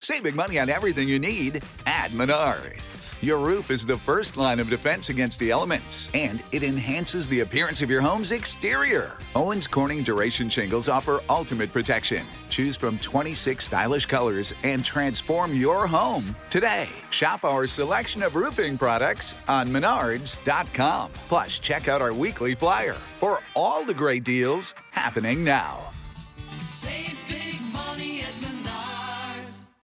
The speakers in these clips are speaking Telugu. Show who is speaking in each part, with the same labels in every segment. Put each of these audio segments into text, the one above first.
Speaker 1: saving money on everything you need at Menards. Your roof is the first line of defense against the elements, and it enhances the appearance of your home's exterior. Owens Corning Duration shingles offer ultimate protection. Choose from 26 stylish colors and transform your home today. Shop our selection of roofing products on menards.com. Plus, check out our weekly flyer for all the great deals happening now.
Speaker 2: Save big money at Menards.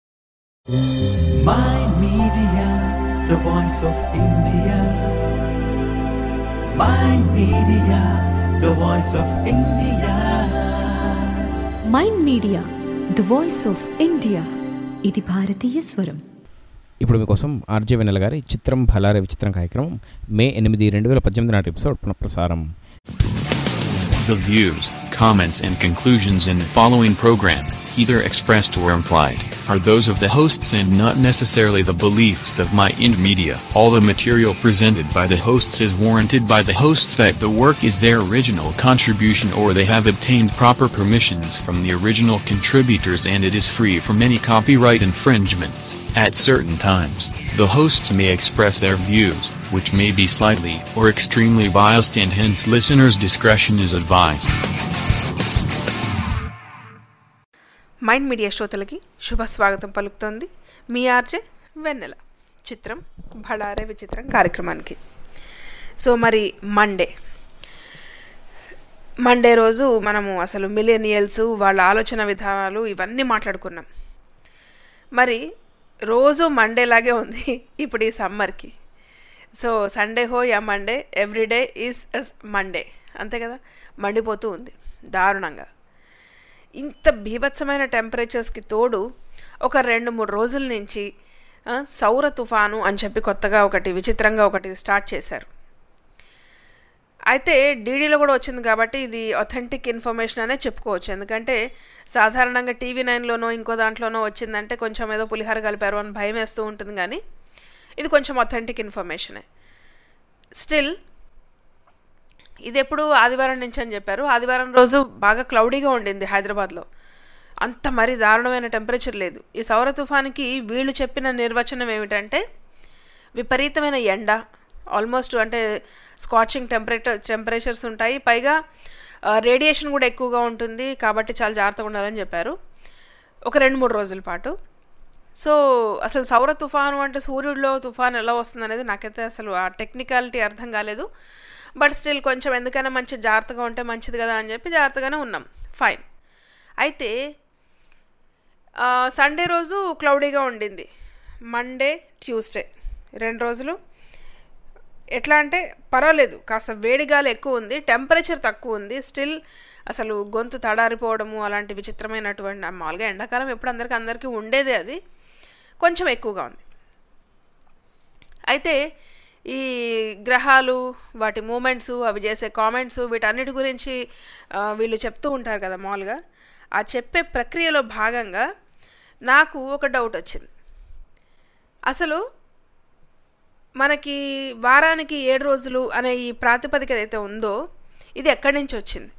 Speaker 3: My Media, the voice of India. My Media, the voice of India.
Speaker 4: Mind media the voice of India ఇది భారతీయ స్వరం
Speaker 5: ఇప్పుడు మీకోసం ఆర్జే వెన్నెల గారి చిత్రం భలారే విచిత్రం కార్యక్రమం మే ఎనిమిది రెండు వేల పద్దెనిమిది నాటి ఎపిసోడ్ పునఃప్రసారం
Speaker 6: The views, comments, and conclusions in the following program, either expressed or implied, are those of the hosts and not necessarily the beliefs of My Ind Media. All the material presented by the hosts is warranted by the hosts that the work is their original contribution or they have obtained proper permissions from the original contributors and it is free from any copyright infringements. At certain times, the hosts may express their views, which may be slightly or extremely biased and hence listeners' discretion is advised.
Speaker 7: Mind media శ్రోతలకి శుభ స్వాగతం పలుకుతోంది మీ ఆర్జే వెన్నెల చిత్రం భళారే విచిత్రం కార్యక్రమానికి సో మరి మండే మండే రోజు మనము అసలు మిలేనియల్స్ వాళ్ళ ఆలోచన విధానాలు ఇవన్నీ మాట్లాడుకున్నాం మరి రోజు మండే లాగే ఉంది ఇప్పుడు ఈ సమ్మర్కి సో సండే హో యా మండే ఎవ్రీడే ఈజ్ మండే అంతే కదా మండిపోతూ ఉంది దారుణంగా ఇంత బీభత్సమైన టెంపరేచర్స్కి తోడు ఒక రెండు మూడు రోజుల నుంచి ఆ, సౌర తుఫాను అని చెప్పి కొత్తగా ఒకటి విచిత్రంగా ఒకటి స్టార్ట్ చేశారు అయితే డీడీలో కూడా వచ్చింది కాబట్టి ఇది అథెంటిక్ ఇన్ఫర్మేషన్ అనే చెప్పుకోవచ్చు ఎందుకంటే సాధారణంగా టీవీ నైన్లోనో ఇంకో దాంట్లోనో వచ్చిందంటే కొంచెం ఏదో పులిహార కలిపారు అని భయం వేస్తూ ఉంటుంది కానీ ఇది కొంచెం అథెంటిక్ ఇన్ఫర్మేషనే స్టిల్ ఇది ఎప్పుడు ఆదివారం నుంచి అని చెప్పారు ఆదివారం రోజు బాగా క్లౌడీగా ఉండింది హైదరాబాద్లో అంత మరి దారుణమైన టెంపరేచర్ లేదు ఈ సౌర తుఫానికి వీళ్ళు చెప్పిన నిర్వచనం ఏమిటంటే విపరీతమైన ఎండ ఆల్మోస్ట్ అంటే స్కాచింగ్ టెంపరేచర్ టెంపరేచర్స్ ఉంటాయి పైగా రేడియేషన్ కూడా ఎక్కువగా ఉంటుంది కాబట్టి చాలా జాగ్రత్తగా ఉండాలని చెప్పారు ఒక రెండు మూడు రోజుల పాటు సో అసలు సౌర తుఫాను అంటే సూర్యుడిలో తుఫాన్ ఎలా వస్తుంది అనేది నాకైతే అసలు ఆ టెక్నికాలిటీ అర్థం కాలేదు బట్ స్టిల్ కొంచెం ఎందుకైనా మంచి జాగ్రత్తగా ఉంటే మంచిది కదా అని చెప్పి జాగ్రత్తగానే ఉన్నాం ఫైన్ అయితే ఆ, సండే రోజు క్లౌడీగా ఉండింది మండే ట్యూస్డే రెండు రోజులు ఎట్లా అంటే పర్వాలేదు కాస్త వేడిగాలి ఎక్కువ ఉంది టెంపరేచర్ తక్కువ ఉంది స్టిల్ అసలు గొంతు తడారిపోవడము అలాంటి విచిత్రమైనటువంటి మామూలుగా ఎండాకాలం ఎప్పుడు అందరికీ అందరికీ ఉండేదే అది కొంచెం ఎక్కువగా ఉంది అయితే ఈ గ్రహాలు వాటి మూమెంట్స్ అవి చేసే కామెంట్స్ వీటన్నిటి గురించి ఆ, వీళ్ళు చెప్తూ ఉంటారు కదా మామూలుగా ఆ చెప్పే ప్రక్రియలో భాగంగా నాకు ఒక డౌట్ వచ్చింది అసలు మనకి వారానికి ఏడు రోజులు అనే ఈ ప్రాతిపదిక ఏదైతే ఉందో ఇది ఎక్కడి నుంచి వచ్చింది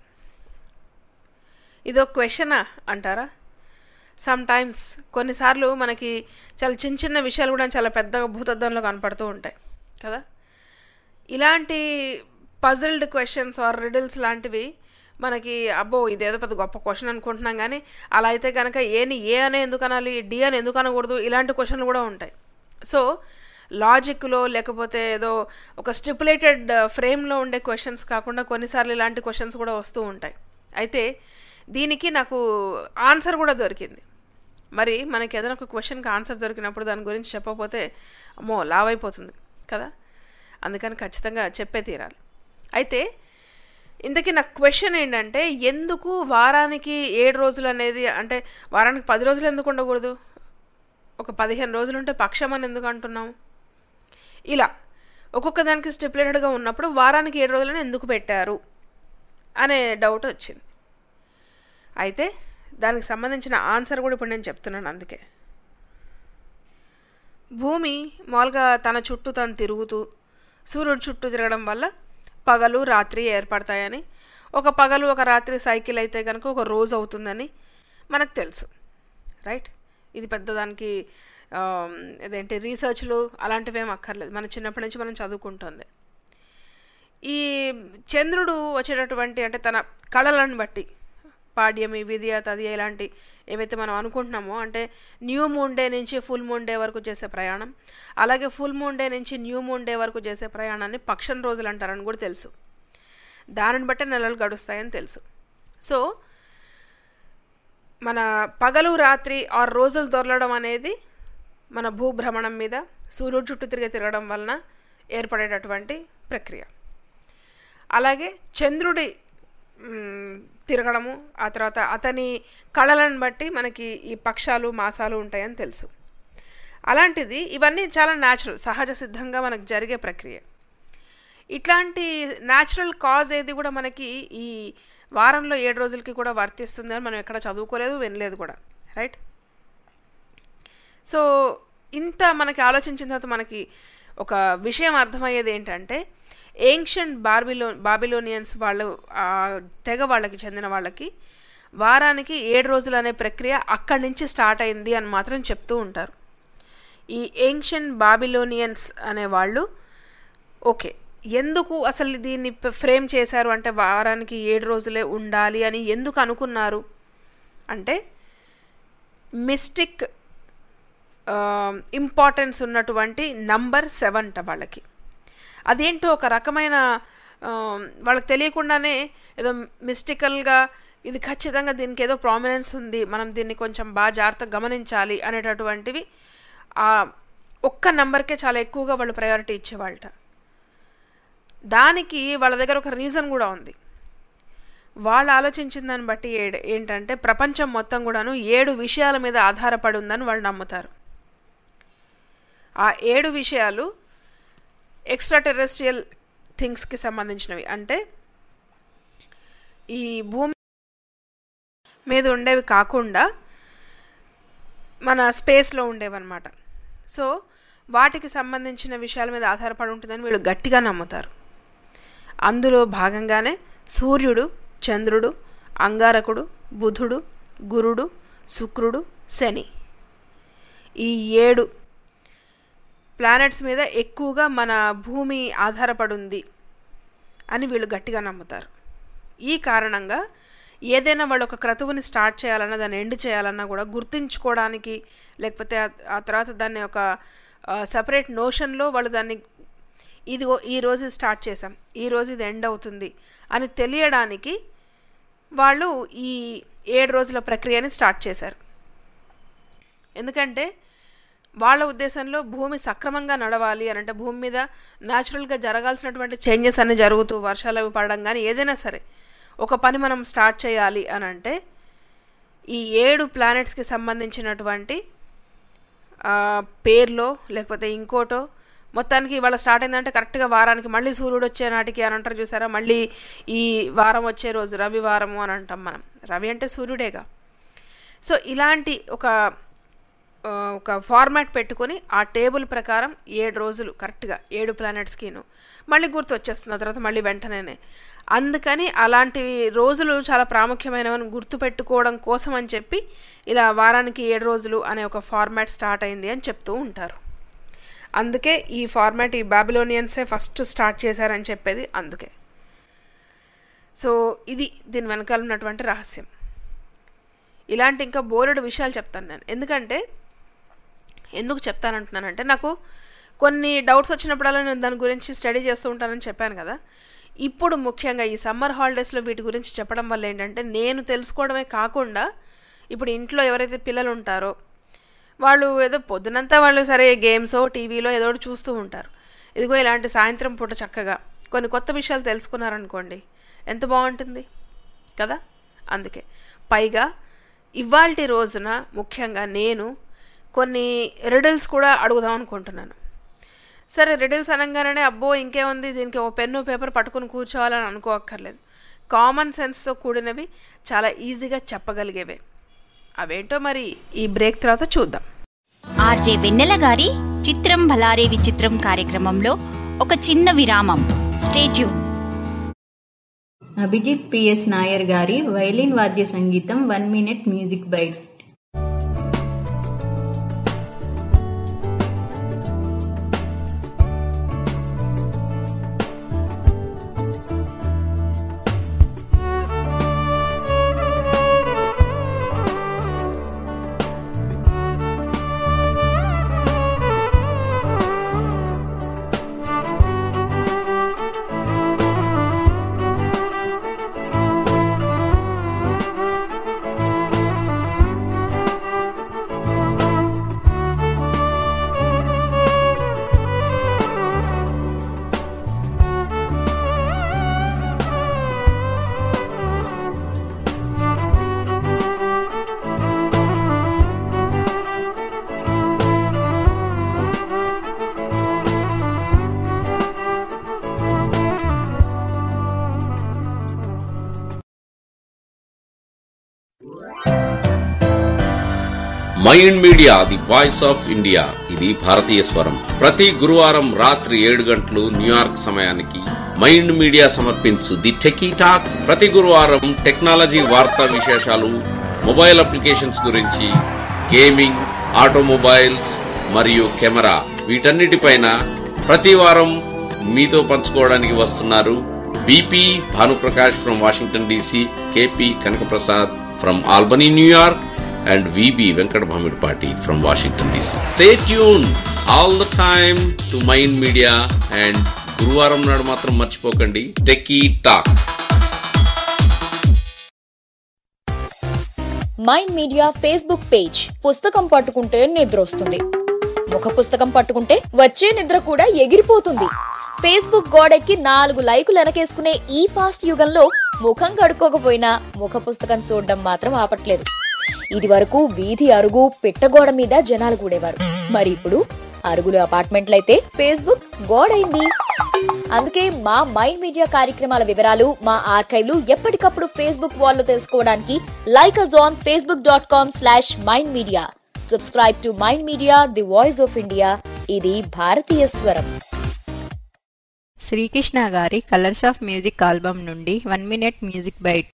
Speaker 7: ఇదో క్వశ్చనా అంటారా సమ్ టైమ్స్ కొన్నిసార్లు మనకి చాలా చిన్న చిన్న విషయాలు కూడా చాలా పెద్దగా భూతద్దంలో కనపడుతూ ఉంటాయి కదా ఇలాంటి పజిల్డ్ క్వశ్చన్స్ ఆర్ రిడిల్స్ లాంటివి మనకి అబ్బో ఇదేదో పెద్ద గొప్ప క్వశ్చన్ అనుకుంటున్నాం కానీ అలా అయితే కనుక ఏని ఏ అనే ఎందుకు అనాలి డి అని ఎందుకు అనకూడదు ఇలాంటి క్వశ్చన్లు కూడా ఉంటాయి సో లాజిక్లో లేకపోతే ఏదో ఒక స్టిపులేటెడ్ ఫ్రేమ్లో ఉండే క్వశ్చన్స్ కాకుండా కొన్నిసార్లు ఇలాంటి క్వశ్చన్స్ కూడా వస్తూ ఉంటాయి అయితే దీనికి నాకు ఆన్సర్ కూడా దొరికింది మరి మనకి ఏదైనా ఒక క్వశ్చన్కి ఆన్సర్ దొరికినప్పుడు దాని గురించి చెప్పకపోతే అమ్మో లావ్ అయిపోతుంది కదా అందుకని ఖచ్చితంగా చెప్పే తీరాలి అయితే ఇంతకీ నా క్వశ్చన్ ఏంటంటే ఎందుకు వారానికి ఏడు రోజులు అనేది అంటే వారానికి పది రోజులు ఎందుకు ఉండకూడదు ఒక పదిహేను రోజులు ఉంటే పక్షం అని ఎందుకు అంటున్నాం ఇలా ఒక్కొక్క దానికి స్టిపులేటెడ్గా ఉన్నప్పుడు వారానికి ఏడు రోజులను ఎందుకు పెట్టారు అనే డౌట్ వచ్చింది అయితే దానికి సంబంధించిన ఆన్సర్ కూడా ఇప్పుడు నేను చెప్తున్నాను అందుకే భూమి మామూలుగా తన చుట్టూ తను తిరుగుతూ సూర్యుడు చుట్టూ తిరగడం వల్ల పగలు రాత్రి ఏర్పడతాయని ఒక పగలు ఒక రాత్రి సైకిల్ అయితే కనుక ఒక రోజు అవుతుందని మనకు తెలుసు రైట్ ఇది పెద్ద దానికి ఆమ్, ఇదేంటి రీసెర్చ్లు అలాంటివి ఏం అక్కర్లేదు మన చిన్నప్పటి నుంచి మనం చదువుకుంటుంది ఈ చంద్రుడు వచ్చేటటువంటి అంటే తన కళలను బట్టి పాడ్యమి విధియ తదియ ఇలాంటి ఏవైతే మనం అనుకుంటున్నామో అంటే న్యూ మూన్ డే నుంచి ఫుల్ మూన్ డే వరకు చేసే ప్రయాణం అలాగే ఫుల్ మూన్ డే నుంచి న్యూ మూన్ డే వరకు చేసే ప్రయాణాన్ని పక్షం రోజులు అంటారని కూడా తెలుసు దానిని బట్టే నెలలు గడుస్తాయని తెలుసు సో మన పగలు రాత్రి ఆరు రోజులు దొరలడం అనేది మన భూభ్రమణం మీద సూర్యుడు చుట్టూ తిరిగి తిరగడం వలన ఏర్పడేటటువంటి ప్రక్రియ అలాగే చంద్రుడి మ్, తిరగడము ఆ తర్వాత అతని కళలను బట్టి మనకి ఈ పక్షాలు మాసాలు ఉంటాయని తెలుసు అలాంటిది ఇవన్నీ చాలా న్యాచురల్ సహజ సిద్ధంగా మనకు జరిగే ప్రక్రియ ఇట్లాంటి న్యాచురల్ కాజ్ ఏది కూడా మనకి ఈ వారంలో ఏడు రోజులకి కూడా వర్తిస్తుంది అని మనం ఎక్కడ చదువుకోలేదు వినలేదు కూడా రైట్ సో ఇంత మనకి ఆలోచించిన తర్వాత మనకి ఒక విషయం అర్థమయ్యేది ఏంటంటే ఏన్షియంట్ బార్బిలో బాబిలోనియన్స్ వాళ్ళు ఆ తెగ వాళ్ళకి చెందిన వాళ్ళకి వారానికి ఏడు రోజులు అనే ప్రక్రియ అక్కడి నుంచి స్టార్ట్ అయింది అని మాత్రం చెప్తూ ఉంటారు ఈ ఏన్షియంట్ బాబిలోనియన్స్ అనే వాళ్ళు ఓకే ఎందుకు అసలు దీన్ని ప- ఫ్రేమ్ చేశారు అంటే వారానికి ఏడు రోజులే ఉండాలి అని ఎందుకు అనుకున్నారు అంటే మిస్టిక్ ఇంపార్టెన్స్ ఉన్నటువంటి నంబర్ సెవెన్ ట వాళ్ళకి అదేంటో ఒక రకమైన ఆ, వాళ్ళకి తెలియకుండానే ఏదో మిస్టికల్గా ఇది ఖచ్చితంగా దీనికి ఏదో ప్రామినెన్స్ ఉంది మనం దీన్ని కొంచెం బాగా జాగ్రత్తగా గమనించాలి అనేటటువంటివి ఆ ఒక్క నెంబర్కే చాలా ఎక్కువగా వాళ్ళు ప్రయారిటీ ఇచ్చేవాళ్ళట దానికి వాళ్ళ దగ్గర ఒక రీజన్ కూడా ఉంది వాళ్ళు ఆలోచించిన దాన్ని బట్టి ఏడ్- ఏంటంటే ప్రపంచం మొత్తం కూడాను ఏడు విషయాల మీద ఆధారపడి ఉందని వాళ్ళు నమ్ముతారు ఆ ఏడు విషయాలు ఎక్స్ట్రా టెరెస్ట్రియల్ థింగ్స్కి సంబంధించినవి అంటే ఈ భూమి మీద ఉండేవి కాకుండా మన స్పేస్లో ఉండేవన్నమాట సో వాటికి సంబంధించిన విషయాల మీద ఆధారపడి ఉంటుందని వీళ్ళు గట్టిగా నమ్ముతారు అందులో భాగంగానే సూర్యుడు చంద్రుడు అంగారకుడు బుధుడు గురుడు శుక్రుడు శని ఈ ఏడు ప్లానెట్స్ మీద ఎక్కువగా మన భూమి ఆధారపడి ఉంది అని వీళ్ళు గట్టిగా నమ్ముతారు ఈ కారణంగా ఏదైనా వాళ్ళు ఒక క్రతువుని స్టార్ట్ చేయాలన్నా దాన్ని ఎండ్ చేయాలన్నా కూడా గుర్తుంచుకోవడానికి లేకపోతే ఆ- ఆ తర్వాత దాన్ని ఒక సపరేట్ నోషన్లో వాళ్ళు దాన్ని ఇదిగో ఈ రోజు స్టార్ట్ చేసాం ఈ రోజు ఇది ఎండ్ అవుతుంది అని తెలియడానికి వాళ్ళు ఈ ఏడు రోజుల ప్రక్రియని స్టార్ట్ చేశారు ఎందుకంటే వాళ్ళ ఉద్దేశంలో భూమి సక్రమంగా నడవాలి అని అంటే భూమి మీద న్యాచురల్గా జరగాల్సినటువంటి చేంజెస్ అన్ని జరుగుతూ వర్షాలు అవి పడడం కానీ ఏదైనా సరే ఒక పని మనం స్టార్ట్ చేయాలి అని అంటే ఈ ఏడు ప్లానెట్స్కి సంబంధించినటువంటి ఆ, పేర్లో లేకపోతే ఇంకోటో మొత్తానికి ఇవాళ స్టార్ట్ అయిందంటే కరెక్ట్గా వారానికి మళ్ళీ సూర్యుడు వచ్చే నాటికి అని అంటారు చూసారా మళ్ళీ ఈ వారం వచ్చే రోజు రవివారము అని అంటాం మనం రవి అంటే సూర్యుడేగా సో ఇలాంటి ఒక ఆ, ఒక ఫార్మాట్ పెట్టుకొని ఆ టేబుల్ ప్రకారం ఏడు రోజులు కరెక్ట్గా ఏడు ప్లానెట్స్కిను మళ్ళీ గుర్తు వచ్చేస్తుంది ఆ తర్వాత మళ్ళీ వెంటనే అందుకని అలాంటి రోజులు చాలా ప్రాముఖ్యమైనవని గుర్తుపెట్టుకోవడం కోసం అని చెప్పి ఇలా వారానికి ఏడు రోజులు అనే ఒక ఫార్మాట్ స్టార్ట్ అయింది అని చెప్తూ ఉంటారు అందుకే ఈ ఫార్మాట్ ఈ బాబిలోనియన్సే ఫస్ట్ స్టార్ట్ చేశారని చెప్పేది అందుకే సో ఇది దీని వెనకాల ఉన్నటువంటి రహస్యం ఇలాంటి ఇంకా బోలెడు విషయాలు చెప్తాను నేను ఎందుకంటే ఎందుకు చెప్తానంటున్నానంటే నాకు కొన్ని డౌట్స్ వచ్చినప్పుడల్లా నేను దాని గురించి స్టడీ చేస్తూ ఉంటానని చెప్పాను కదా ఇప్పుడు ముఖ్యంగా ఈ సమ్మర్ హాలిడేస్లో వీటి గురించి చెప్పడం వల్ల ఏంటంటే నేను తెలుసుకోవడమే కాకుండా ఇప్పుడు ఇంట్లో ఎవరైతే పిల్లలు ఉంటారో వాళ్ళు ఏదో పొద్దునంతా వాళ్ళు సరే గేమ్సో టీవీలో ఏదో ఒకటి చూస్తూ ఉంటారు ఇదిగో ఇలాంటి సాయంత్రం పూట చక్కగా కొన్ని కొత్త విషయాలు తెలుసుకున్నారనుకోండి ఎంత బాగుంటుంది కదా అందుకే పైగా ఇవాల్టి రోజున ముఖ్యంగా నేను కొన్ని రిడల్స్ కూడా అడుగుదాం అనుకుంటున్నాను సరే రిడల్స్ అనగానే అబ్బో ఇంకేముంది దీనికి ఒక పెన్ను పేపర్ పట్టుకుని కూర్చోవాలని అనుకోక్కర్లేదు కామన్ సెన్స్తో కూడినవి చాలా ఈజీగా చెప్పగలిగేవే అవేంటో మరి ఈ బ్రేక్ తర్వాత చూద్దాం
Speaker 8: ఆర్జే వెన్నెల గారి చిత్రం భలారే విచిత్రం కార్యక్రమంలో ఒక చిన్న విరామం స్టేట్యూన్
Speaker 9: అభిజిత్ పిఎస్ నాయర్ గారి వైలిన్ వాద్య సంగీతం one minute music bite mind media the voice of India ఇది భారతీయ స్వరం ప్రతి గురువారం రాత్రి ఏడు గంటలు న్యూయార్క్ సమయానికి మైండ్ మీడియా సమర్పించు ది టెకీ టాక్ ప్రతి గురువారం టెక్నాలజీ వార్తా విశేషాలు మొబైల్ అప్లికేషన్స్ గురించి గేమింగ్ ఆటోమొబైల్స్ మరియు కెమెరా వీటన్నిటిపైన ప్రతి వారం మీతో పంచుకోవడానికి వస్తున్నారు BP Bhanuprakash from Washington DC KP Kanakaprasad from Albany New York and VB Venkat Bhamidpati from Washington DC. Stay tuned all the time to Mind Media and గురువారం నాడు మాత్రం మర్చిపోకండి techie talk
Speaker 10: mind media Facebook page పుస్తకం పట్టుకుంటే నిద్ర వస్తుంది ముఖ పుస్తకం పట్టుకుంటే వచ్చే నిద్ర కూడా ఎగిరిపోతుంది ఫేస్బుక్ గోడెక్కి నాలుగు లైకులు వెనకేసుకునే ఈ ఫాస్ట్ యుగంలో ముఖం కడుక్కోకపోయినా ముఖ పుస్తకం చూడడం మాత్రం ఆపట్లేదు ఇది వరకు వీధి అరుగు పిట్టగోడ మీద జనాలు కూడేవారు మరి ఇప్పుడు అరుగులు అపార్ట్మెంట్లయితే ఫేస్బుక్ గోడైంది అందుకే మా మైండ్ మీడియా కార్యక్రమాల వివరాలు మా ఆర్కైవ్లు ఎప్పటికప్పుడు ఫేస్బుక్ వాల్లో తెలుసుకోవడానికి like us on Facebook dot com slash mind media subscribe to mind media the voice of India ఇది భారతీయ స్వరం
Speaker 11: శ్రీకృష్ణ గారి కలర్స్ ఆఫ్ మ్యూజిక్ ఆల్బమ్ నుండి వన్ మినిట్ మ్యూజిక్ బైట్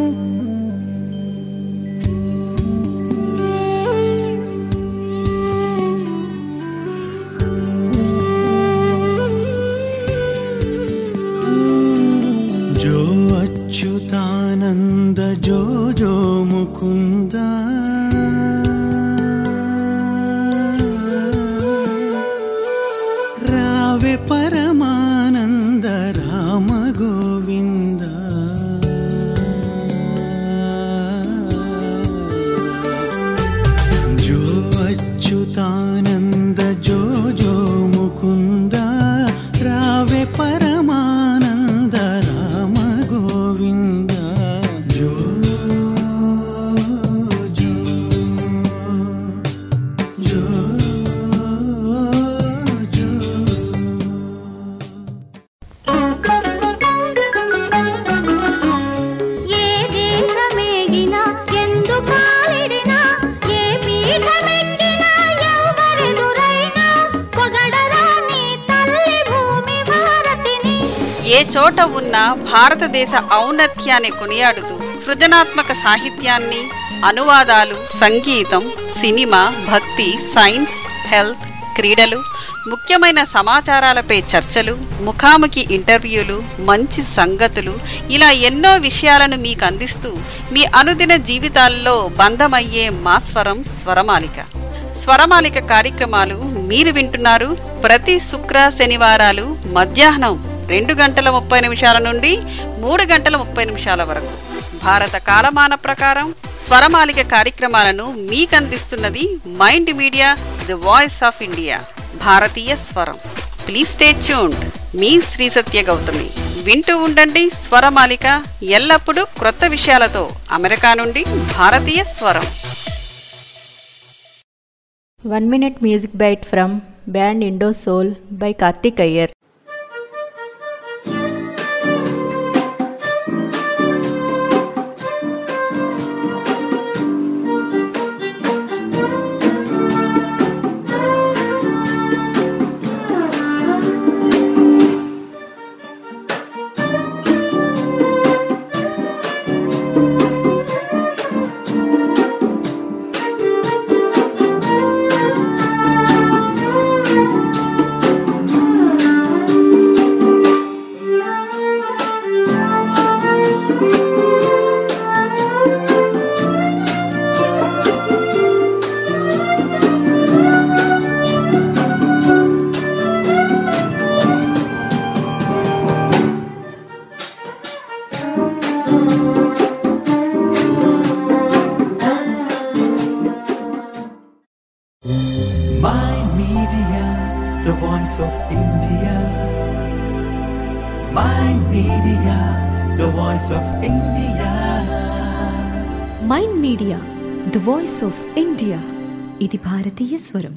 Speaker 3: जो अच्युतानन्द जो जो मुकुन्द रावे परमानन्द राम गोविन्द जो अच्युतानन्द जो जो मुकुन्द रावे परमानन्द राम गोविन्द जो जो जो
Speaker 2: ఏ దేశమేగినా ఎందు కాలిడినా ఏ పీఠమెక్కినా ఎవరెదురైనా పొగడరా నీ తల్లి భూమి భారతిని
Speaker 12: ఏ చోట ఉన్న భారతదేశ ఔన్నత్యాన్ని కొనియాడుతూ సృజనాత్మక సాహిత్యాన్ని అనువాదాలు సంగీతం సినిమా భక్తి సైన్స్ హెల్త్ క్రీడలు ముఖ్యమైన సమాచారాలపై చర్చలు ముఖాముఖి ఇంటర్వ్యూలు మంచి సంగతులు ఇలా ఎన్నో విషయాలను మీకు అందిస్తూ మీ అనుదిన జీవితాల్లో బంధమయ్యే మా స్వరం స్వరమాలిక స్వరమాలిక కార్యక్రమాలు మీరు వింటున్నారు ప్రతి శుక్ర శనివారాలు మధ్యాహ్నం రెండు గంటల ముప్పై నిమిషాల నుండి మూడు గంటల ముప్పై నిమిషాల వరకు భారత కాలమాన ప్రకారం స్వరమాలిక కార్యక్రమాలను మీకు అందిస్తున్నది mind media the voice of India భారతీయ స్వరం ప్లీజ్ స్టే ట్యూన్డ్ మీ శ్రీ సత్య గౌతమి వింటూ ఉండండి స్వరమాలిక ఎల్లప్పుడూ క్రొత్త విషయాలతో అమెరికా నుండి భారతీయ స్వరం
Speaker 11: one minute music bite from band Indo soul by Karthik Iyer
Speaker 3: Mind Media, the voice of India. Mind Media, the voice of India.
Speaker 4: Mind media the voice of India ఇది భారతీయ స్వరం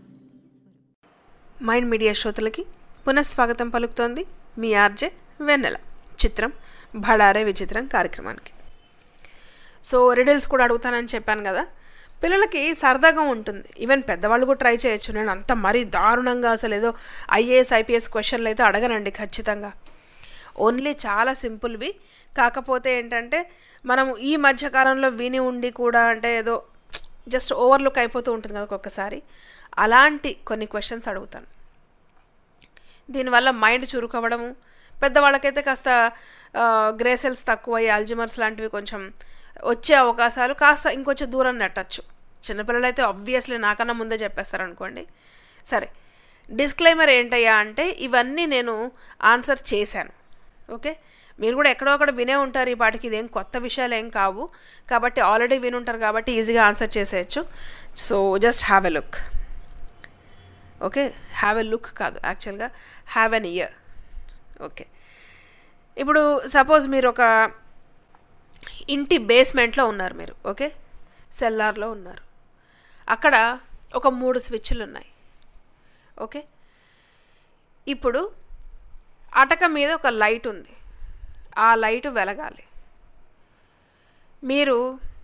Speaker 7: మైండ్ మీడియా శ్రోతలకి పునఃస్వాగతం పలుకుతోంది మీ ఆర్జే వెన్నెల చిత్రం భడారే విచిత్రం కార్యక్రమానికి సో రిడల్స్ కూడా అడుగుతానని చెప్పాను కదా పిల్లలకి సరదాగా ఉంటుంది ఈవెన్ పెద్దవాళ్ళు కూడా ట్రై చేయొచ్చు నేను అంత మరీ దారుణంగా అసలు ఏదో ఐఏఎస్ ఐపీఎస్ క్వశ్చన్లు అయితే అడగనండి ఖచ్చితంగా ఓన్లీ చాలా సింపుల్వి కాకపోతే ఏంటంటే మనం ఈ మధ్యకాలంలో విని ఉండి కూడా అంటే ఏదో జస్ట్ ఓవర్లుక్ అయిపోతూ ఉంటుంది కదా ఒక్కొక్కసారి అలాంటి కొన్ని క్వశ్చన్స్ అడుగుతాను దీనివల్ల మైండ్ చురుకవ్వడము పెద్దవాళ్ళకైతే కాస్త గ్రేసెల్స్ తక్కువ అల్జిమర్స్ లాంటివి కొంచెం వచ్చే అవకాశాలు కాస్త ఇంకొంచెం దూరం నెట్టచ్చు చిన్నపిల్లలు అయితే ఆబ్వియస్లీ నాకన్నా ముందే చెప్పేస్తారు అనుకోండి సరే డిస్క్లైమర్ ఏంటయ్యా అంటే ఇవన్నీ నేను ఆన్సర్ చేశాను ఓకే మీరు కూడా ఎక్కడో అక్కడ వినే ఉంటారు ఈ పాటికి ఇదేం కొత్త విషయాలు ఏం కావు కాబట్టి ఆల్రెడీ వినుంటారు కాబట్టి ఈజీగా ఆన్సర్ చేసేయచ్చు so just have a look okay have a look కాదు యాక్చువల్గా హ్యావ్ ఎన్ ఇయర్ ఓకే ఇప్పుడు సపోజ్ మీరు ఒక ఇంటి బేస్మెంట్లో ఉన్నారు మీరు ఓకే సెల్లార్లో ఉన్నారు అక్కడ ఒక మూడు స్విచ్లు ఉన్నాయి ఓకే ఇప్పుడు అటక మీద ఒక లైట్ ఉంది ఆ లైట్ వెలగాలి మీరు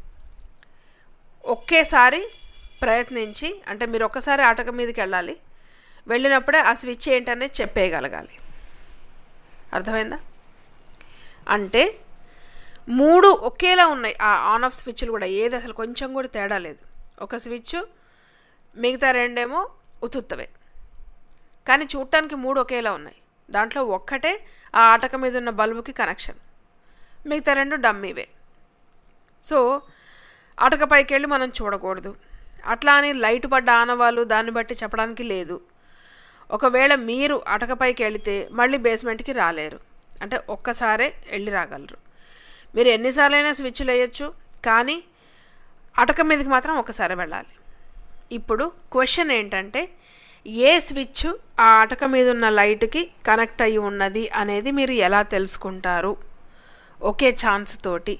Speaker 7: ఒకేసారి ప్రయత్నించి అంటే మీరు ఒక్కసారి అటక మీదకి వెళ్ళాలి వెళ్ళినప్పుడే ఆ స్విచ్ ఏంటనేది చెప్పేయగలగాలి అర్థమైందా అంటే మూడు ఒకేలా ఉన్నాయి ఆ ఆన్ ఆఫ్ స్విచ్లు కూడా ఏది అసలు కొంచెం కూడా తేడా లేదు ఒక స్విచ్ మిగతా రెండేమో ఉతుత్తవే కానీ చూడటానికి మూడు ఒకేలా ఉన్నాయి దాంట్లో ఒక్కటే ఆ ఆటక మీద ఉన్న బల్బుకి కనెక్షన్ మిగతా రెండు డమ్మీవే సో అటక పైకి వెళ్ళి మనం చూడకూడదు అట్లా అని లైట్ పడ్డ ఆనవాళ్ళు దాన్ని బట్టి చెప్పడానికి లేదు ఒకవేళ మీరు అటకపైకి వెళితే మళ్ళీ బేస్మెంట్కి రాలేరు అంటే ఒక్కసారే వెళ్ళి రాగలరు మీరు ఎన్నిసార్లైనా స్విచ్లు వేయచ్చు కానీ అటక మీదకి మాత్రం ఒకసారి వెళ్ళాలి ఇప్పుడు క్వశ్చన్ ఏంటంటే ఏ స్విచ్ ఆ అటక మీద ఉన్న లైట్కి కనెక్ట్ అయ్యి ఉన్నది అనేది మీరు ఎలా తెలుసుకుంటారు ఒకే ఛాన్స్ తోటి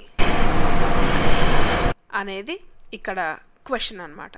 Speaker 7: అనేది ఇక్కడ క్వశ్చన్ అనమాట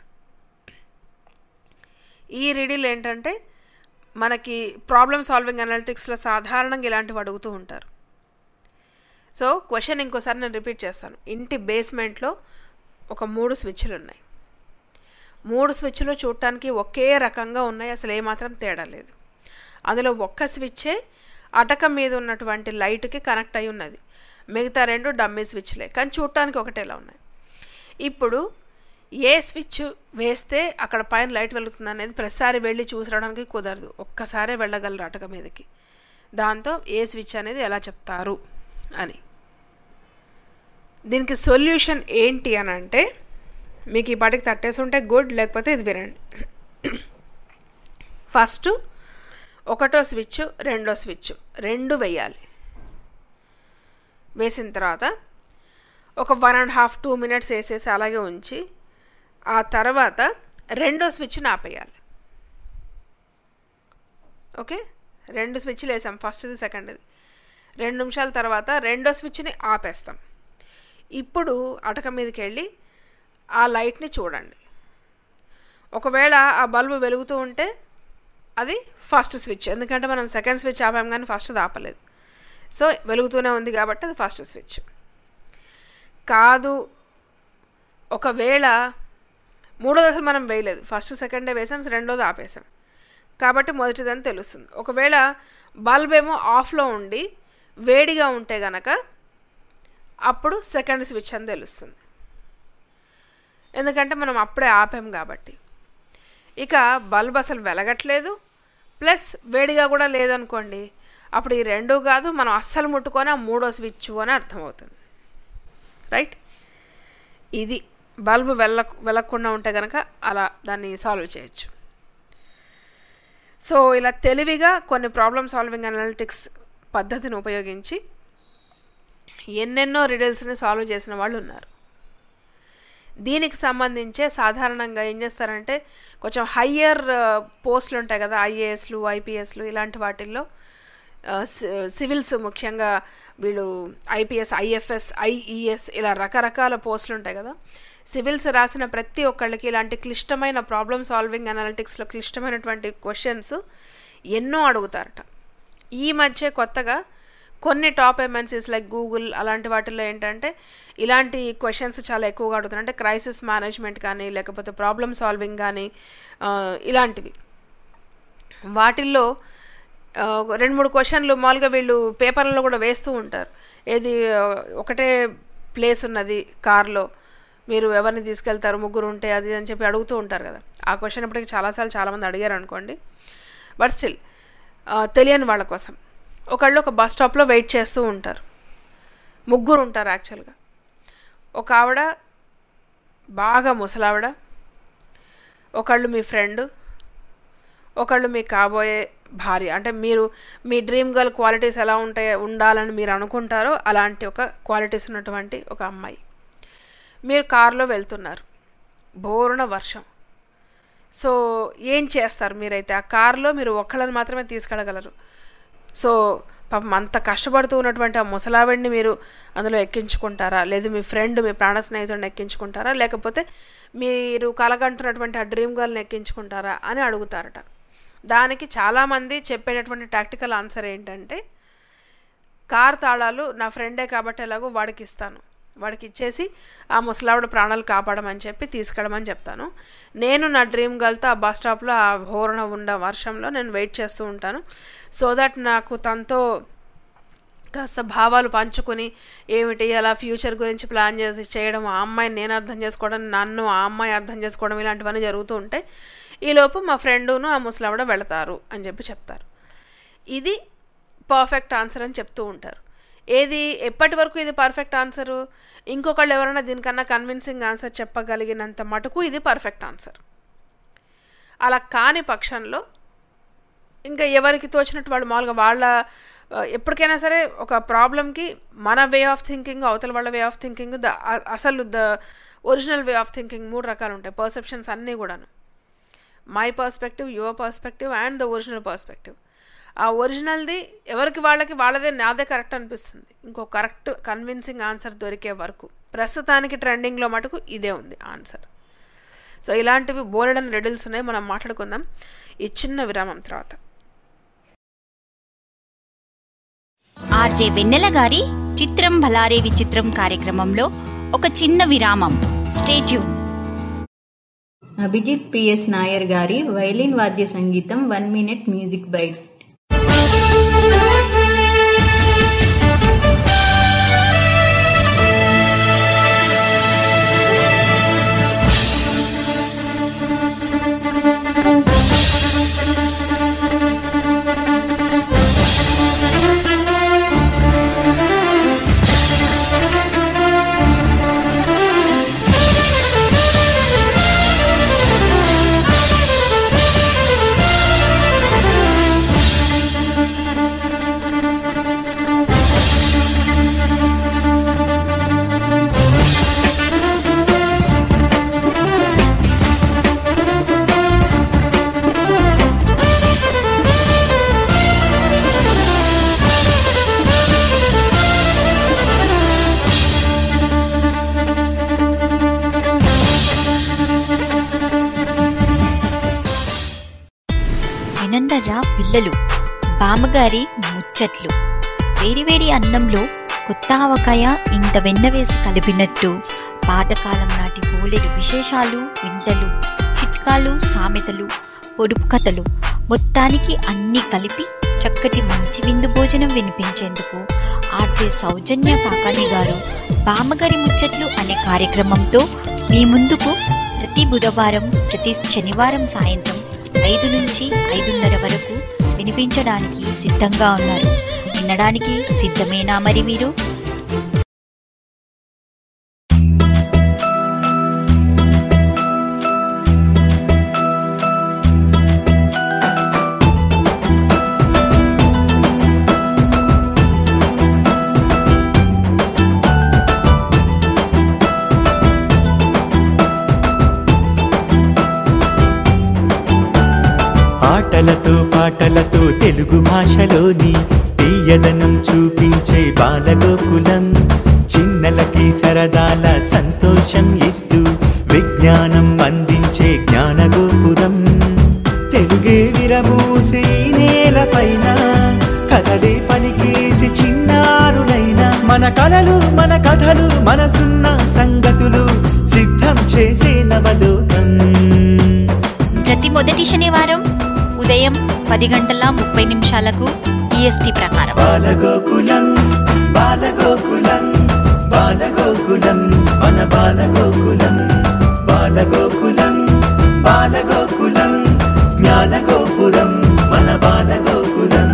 Speaker 7: ఈ రీడిల్ ఏంటంటే మనకి ప్రాబ్లమ్ సాల్వింగ్ అనలిటిక్స్లో సాధారణంగా ఇలాంటివి అడుగుతూ ఉంటారు సో క్వశ్చన్ ఇంకోసారి నేను రిపీట్ చేస్తాను ఇంటి బేస్మెంట్లో ఒక మూడు స్విచ్లు ఉన్నాయి మూడు స్విచ్లు చూడటానికి ఒకే రకంగా ఉన్నాయి అసలు ఏమాత్రం తేడా లేదు అందులో ఒక్క స్విచ్చే అటక మీద ఉన్నటువంటి లైట్కి కనెక్ట్ అయి ఉన్నది మిగతా రెండు డమ్మీ స్విచ్లే కానీ చూడటానికి ఒకటేలా ఉన్నాయి ఇప్పుడు ఏ స్విచ్ వేస్తే అక్కడ పైన లైట్ వెలుగుతుంది అనేది ప్రతిసారి వెళ్ళి చూసడానికి కుదరదు ఒక్కసారే వెళ్ళగలరు అటక మీదకి దాంతో ఏ స్విచ్ అనేది ఎలా చెప్తారు అని దీనికి సొల్యూషన్ ఏంటి అని అంటే మీకు ఈ పాటికి తట్టేసి ఉంటే గుడ్ లేకపోతే ఇది వినండి ఫస్ట్ ఒకటో స్విచ్ రెండో స్విచ్ రెండు వేయాలి వేసిన తర్వాత ఒక one and half two minutes వేసేసి అలాగే ఉంచి ఆ తర్వాత రెండో స్విచ్ని ఆపేయాలి ఓకే రెండు స్విచ్లు వేసాం ఫస్ట్ది సెకండ్ది రెండు నిమిషాల తర్వాత రెండో స్విచ్ని ఆపేస్తాం ఇప్పుడు అటక మీదకి వెళ్ళి ఆ లైట్ని చూడండి ఒకవేళ ఆ బల్బు వెలుగుతూ ఉంటే అది ఫస్ట్ స్విచ్ ఎందుకంటే మనం సెకండ్ స్విచ్ ఆపాం కానీ ఫస్ట్ ఆపలేదు సో వెలుగుతూనే ఉంది కాబట్టి అది ఫస్ట్ స్విచ్ కాదు ఒకవేళ మూడో దశ మనం వేయలేదు ఫస్ట్ సెకండే వేసాం రెండోది ఆపేసాం కాబట్టి మొదటిదని తెలుస్తుంది ఒకవేళ బల్బ్ ఏమో ఆఫ్లో ఉండి వేడిగా ఉంటే గనక అప్పుడు సెకండ్ స్విచ్ అని తెలుస్తుంది ఎందుకంటే మనం అప్పుడే ఆపాం కాబట్టి ఇక బల్బ్ అసలు వెలగట్లేదు ప్లస్ వేడిగా కూడా లేదనుకోండి అప్పుడు ఈ రెండు కాదు మనం అస్సలు ముట్టుకొని ఆ మూడో స్విచ్ అని అర్థమవుతుంది రైట్ ఇది బల్బు వెళ్ళ వెళ్ళకుండా ఉంటే కనుక అలా దాన్ని సాల్వ్ చేయొచ్చు సో ఇలా తెలివిగా కొన్ని ప్రాబ్లమ్ సాల్వింగ్ అనలిటిక్స్ పద్ధతిని ఉపయోగించి ఎన్నెన్నో రిడల్స్ని సాల్వ్ చేసిన వాళ్ళు ఉన్నారు దీనికి సంబంధించే సాధారణంగా ఏం చేస్తారంటే కొంచెం హయ్యర్ పోస్టులు ఉంటాయి కదా ఐఏఎస్లు ఐపీఎస్లు ఇలాంటి వాటిల్లో సివిల్స్ ముఖ్యంగా వీళ్ళు ఐపీఎస్ ఐఎఫ్ఎస్ ఐఈఎస్ ఇలా రకరకాల పోస్టులు ఉంటాయి కదా సివిల్స్ రాసిన ప్రతి ఒక్కళ్ళకి ఇలాంటి క్లిష్టమైన ప్రాబ్లమ్ సాల్వింగ్ అనాలిటిక్స్లో క్లిష్టమైనటువంటి క్వశ్చన్స్ ఎన్నో అడుగుతారట ఈ మధ్య కొత్తగా కొన్ని టాప్ ఎంఎన్సీస్ లైక్ గూగుల్ అలాంటి వాటిల్లో ఏంటంటే ఇలాంటి క్వశ్చన్స్ చాలా ఎక్కువగా అడుగుతారు అంటే క్రైసిస్ మేనేజ్మెంట్ కానీ లేకపోతే ప్రాబ్లమ్ సాల్వింగ్ కానీ ఆ, ఇలాంటివి వాటిల్లో ఆ, ఒక రెండు మూడు క్వశ్చన్లు మామూలుగా వీళ్ళు పేపర్లలో కూడా వేస్తూ ఉంటారు ఏది ఆ, ఒకటే ప్లేస్ ఉన్నది కార్లో మీరు ఎవరిని తీసుకెళ్తారు ముగ్గురు ఉంటే అది అని చెప్పి అడుగుతూ ఉంటారు కదా ఆ క్వశ్చన్ ఇప్పటికి చాలాసార్లు చాలామంది అడిగారు అనుకోండి బట్ స్టిల్ తెలియని వాళ్ళ కోసం ఒకళ్ళు ఒక బస్ స్టాప్లో వెయిట్ చేస్తూ ఉంటారు ముగ్గురు ఉంటారు యాక్చువల్గా ఒక ఆవిడ బాగా ముసలావిడ ఒకళ్ళు మీ ఫ్రెండ్ ఒకళ్ళు మీ కాబోయే భార్య అంటే మీరు మీ డ్రీమ్ గర్ల్ క్వాలిటీస్ ఎలా ఉంటాయి ఉండాలని మీరు అనుకుంటారో అలాంటి ఒక క్వాలిటీస్ ఉన్నటువంటి ఒక అమ్మాయి మీరు కారులో వెళ్తున్నారు బోరున వర్షం సో ఏం చేస్తారు మీరైతే ఆ కారులో మీరు ఒక్కళ్ళని మాత్రమే తీసుకెళ్ళగలరు సో పాపం అంత కష్టపడుతూ ఉన్నటువంటి ఆ ముసలావిడిని మీరు అందులో ఎక్కించుకుంటారా లేదు మీ ఫ్రెండ్ మీ ప్రాణ స్నేహితుడిని ఎక్కించుకుంటారా లేకపోతే మీరు కలగంటున్నటువంటి ఆ డ్రీమ్ గర్ల్ని ఎక్కించుకుంటారా అని అడుగుతారట దానికి చాలామంది చెప్పేటటువంటి టాక్టికల్ ఆన్సర్ ఏంటంటే కార్ తాళాలు నా ఫ్రెండే కాబట్టి ఎలాగో వాడికి ఇస్తాను వాడికి ఇచ్చేసి ఆ ముసలావిడ ప్రాణాలు కాపాడమని చెప్పి తీసుకెళ్ళమని చెప్తాను నేను నా డ్రీమ్ గర్ల్తో ఆ బస్ స్టాప్లో ఆ హోరణ ఉన్న వర్షంలో నేను వెయిట్ చేస్తూ ఉంటాను సో దట్ నాకు తనతో కాస్త భావాలు పంచుకొని ఏమిటి అలా ఫ్యూచర్ గురించి ప్లాన్ చేసి చేయడం ఆ అమ్మాయిని నేను అర్థం చేసుకోవడం నన్ను ఆ అమ్మాయి అర్థం చేసుకోవడం ఇలాంటివన్నీ జరుగుతూ ఉంటాయి ఈలోపు మా ఫ్రెండును ఆ ముసలావిడ వెళతారు అని చెప్పి చెప్తారు ఇది పర్ఫెక్ట్ ఆన్సర్ అని చెప్తూ ఉంటారు ఏది ఎప్పటి వరకు ఇది పర్ఫెక్ట్ ఆన్సరు ఇంకొకళ్ళు ఎవరైనా దీనికన్నా కన్విన్సింగ్ ఆన్సర్ చెప్పగలిగినంత మటుకు ఇది పర్ఫెక్ట్ ఆన్సర్ అలా కాని పక్షంలో ఇంకా ఎవరికి తోచినట్టు వాళ్ళు మామూలుగా వాళ్ళ ఆ, ఎప్పటికైనా సరే ఒక ప్రాబ్లంకి మన వే ఆఫ్ థింకింగ్ అవతల వాళ్ళ వే ఆఫ్ థింకింగ్ ద అసలు the original way of thinking మూడు రకాలు ఉంటాయి పర్సెప్షన్స్ అన్నీ కూడాను my perspective your perspective and the original perspective ఆ ఒరిజినల్ది ఎవరికి వాళ్ళకి వాళ్ళదే నాదే కరెక్ట్ అనిపిస్తుంది ఇంకో కరెక్ట్ కన్విన్సింగ్ ఆన్సర్ దొరికే వరకు ప్రస్తుతానికి ట్రెండింగ్లో మటుకు ఇదే ఉంది ఆన్సర్ సో ఇలాంటివి బోలెడని రెడిల్స్ ఉన్నాయి మనం మాట్లాడుకుందాం ఈ చిన్న విరామం తర్వాత
Speaker 8: ఆర్జే వెన్నెల గారి చిత్రం భలారే విచిత్రం కార్యక్రమంలో ఒక చిన్న విరామం స్టేట్యూన్
Speaker 11: అభిజిత్ పిఎస్ నాయర్ గారి వైలిన్ వాద్య సంగీతం వన్ మినిట్ మ్యూజిక్ బైట్
Speaker 8: వినందర్రా పిల్లలు బామ్మగారి ముచ్చట్లు వేడివేడి అన్నంలో కొత్త ఆవకాయ ఇంత వెన్న వేసి కలిపినట్టు పాతకాలం నాటి బోలెడు విశేషాలు వింతలు చిట్కాలు సామెతలు పొడుపు కథలు మొత్తానికి అన్నీ కలిపి చక్కటి మంచి విందు భోజనం వినిపించేందుకు ఆర్జే సౌజన్య కాకాణి గారు బామ్మగారి ముచ్చట్లు అనే కార్యక్రమంతో మీ ముందుకు ప్రతి బుధవారం ప్రతి శనివారం సాయంత్రం ఐదు నుంచి ఐదున్నర వరకు వినిపించడానికి సిద్ధంగా ఉన్నారు వినడానికి సిద్ధమేనా మరి మీరు
Speaker 3: ఆటలతో పాటలతో తెలుగు భాషలోని తీయదనం చూపించే బాలగోకులం చిన్నలకి సరదాల సంతోషం ఇస్తూ విజ్ఞానం అందించే జ్ఞానగోపురం తెలుగే విరమూసి ఈ నేలపైన కథ మాటలే పలికేసి చిన్నారులైన మన కలలు మన కథలు మనసున్న సంగతులు సిద్ధం చేసే నవలోకం
Speaker 8: ప్రతి మొదటి శనివారం ఉదయం పది గంటల ముప్పై నిమిషాలకు ఈఎస్టీ ప్రకారం
Speaker 3: బాలగోకులం బాలగోకులం బాలగోకులం మన బాలగోకులం బాలగోకులం బాలగోకులం జ్ఞానగోపురం మన బాలగోకులం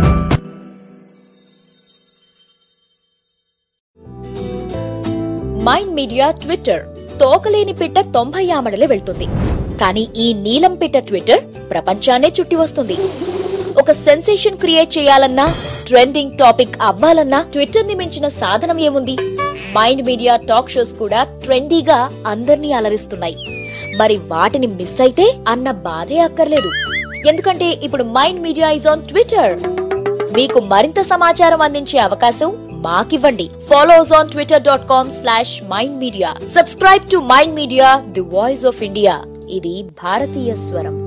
Speaker 10: మైండ్ మీడియా ట్విట్టర్ తోకలేని పిట్ట తొంభై ఆమడలే వెళ్తుంది కానీ ఈ నీలం పిట్ట ట్విట్టర్ ప్రపంచాన్నే చుట్టి వస్తుంది ఒక సెన్సేషన్ క్రియేట్ చేయాలన్నా ట్రెండింగ్ టాపిక్ అవ్వాలన్నా ట్విట్టర్ ని మించిన సాధనం ఏముంది మైండ్ మీడియా టాక్ షోస్ కూడా ట్రెండీగా అందర్నీ అలరిస్తున్నాయి మరి వాటిని మిస్ అయితే అన్న బాధే అక్కర్లేదు ఎందుకంటే ఇప్పుడు Mind Media is on Twitter మీకు మరింత సమాచారం అందించే అవకాశం మాకివ్వండి follows on Twitter dot com slash mind media subscribe to mind media the voice of India ఇది భారతీయ స్వరం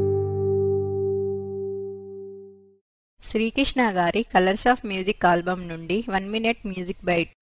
Speaker 11: శ్రీకృష్ణ గారి కలర్స్ ఆఫ్ మ్యూజిక్ ఆల్బమ్ నుండి one minute music bite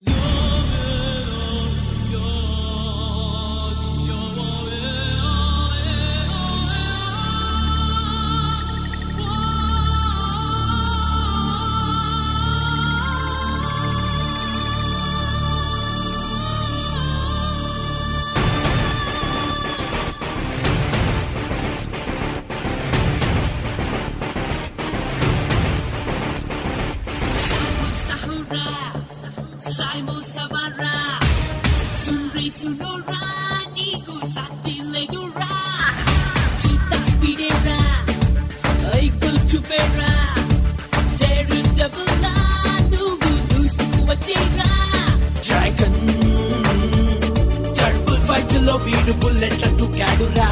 Speaker 13: Saimo Savara Sunri Sunora Niku Satilegura Chita Spidera Aikul Chupera Deru Dabula Nugu Nustu Wachira
Speaker 3: dragon టర్బుల్ ఫైట్ లో వీడు బుల్లెట్ల దుకాడురా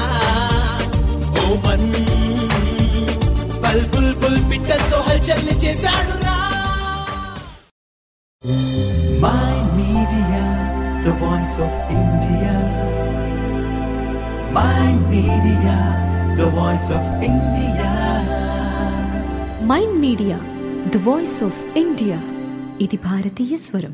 Speaker 3: ఓమన్ బల్ బుల్ బుల్ పిట్టలతో హల్చల్ చేశాడురా Mind Media, the voice of India. Mind Media, the voice of India.
Speaker 4: Mind media the voice of India ఇది భారతీయ స్వరం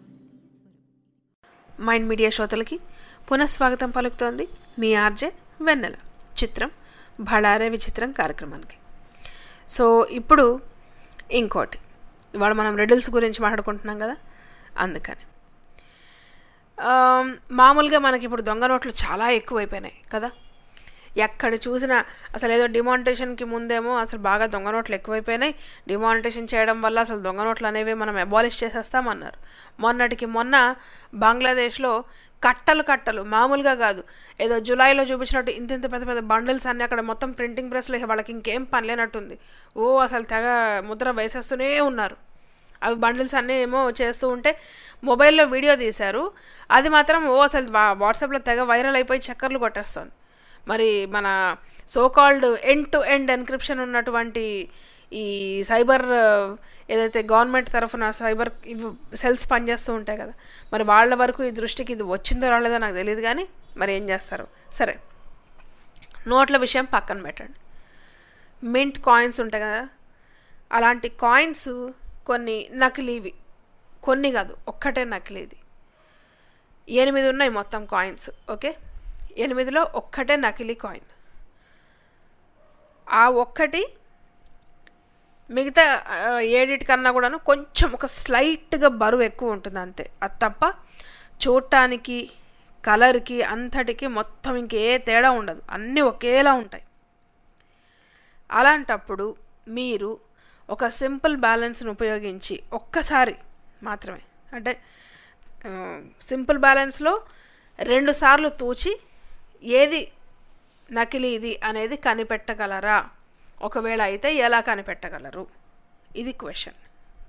Speaker 7: మైండ్ మీడియా శ్రోతలకి పునఃస్వాగతం పలుకుతోంది మీ ఆర్జే వెన్నెల చిత్రం భళారే విచిత్రం కార్యక్రమానికి సో ఇప్పుడు ఇంకోటి ఇవాళ మనం రెడిల్స్ గురించి మాట్లాడుకుంటున్నాం కదా అందుకని ఆమ్, మామూలుగా మనకి ఇప్పుడు దొంగ నోట్లు చాలా ఎక్కువైపోయినాయి కదా ఎక్కడ చూసినా అసలు ఏదో డిమానిటేషన్కి ముందేమో అసలు బాగా దొంగ నోట్లు ఎక్కువైపోయినాయి డిమానిటేషన్ చేయడం వల్ల అసలు దొంగ నోట్లు అనేవి మనం అబాలిష్ చేసేస్తామన్నారు మొన్నటికి మొన్న బంగ్లాదేశ్లో కట్టలు కట్టలు మామూలుగా కాదు ఏదో జూలైలో చూపించినట్టు ఇంత ఇంత పెద్ద పెద్ద బండిల్స్ అన్నీ అక్కడ మొత్తం ప్రింటింగ్ ప్రెస్లో వాళ్ళకి ఇంకేం పని లేనట్టుంది ఓ అసలు తెగ ముద్ర వేసేస్తూనే ఉన్నారు అవి బండిల్స్ అన్నీ ఏమో చేస్తూ ఉంటే మొబైల్లో వీడియో తీశారు అది మాత్రం ఓ అసలు వా- వాట్సాప్లో తెగ వైరల్ అయిపోయి చక్కర్లు కొట్టేస్తుంది మరి మన so called end to end encryption ఉన్నటువంటి ఈ సైబర్ ఆ, ఏదైతే గవర్నమెంట్ తరఫున సైబర్ ఇవి సెల్స్ పనిచేస్తూ ఉంటాయి కదా మరి వాళ్ళ వరకు ఈ దృష్టికి ఇది వచ్చిందో రాలేదో నాకు తెలియదు కానీ మరి ఏం చేస్తారు సరే నోట్ల విషయం పక్కన పెట్టండి మింట్ కాయిన్స్ ఉంటాయి కదా అలాంటి కాయిన్స్ కొన్ని నకిలీవి కొన్ని కాదు ఒక్కటే నకిలీది ఎనిమిది ఉన్నాయి మొత్తం కాయిన్స్ ఓకే ఎనిమిదిలో ఒక్కటే నకిలీ కాయిన్ ఆ ఒక్కటి మిగతా ఆ, ఏడిటి కన్నా కూడాను కొంచెం ఒక స్లైట్గా బరువు ఎక్కువ ఉంటుంది అంతే అది తప్ప చూడటానికి కలర్కి అంతటికి మొత్తం ఇంకే తేడా ఉండదు అన్నీ ఒకేలా ఉంటాయి అలాంటప్పుడు మీరు ఒక సింపుల్ బ్యాలెన్స్ను ఉపయోగించి ఒక్కసారి మాత్రమే అంటే ఆ, సింపుల్ బ్యాలెన్స్లో రెండు సార్లు తూచి ఏది నకిలీది అనేది కనిపెట్టగలరా ఒకవేళ అయితే ఎలా కనిపెట్టగలరు ఇది క్వశ్చన్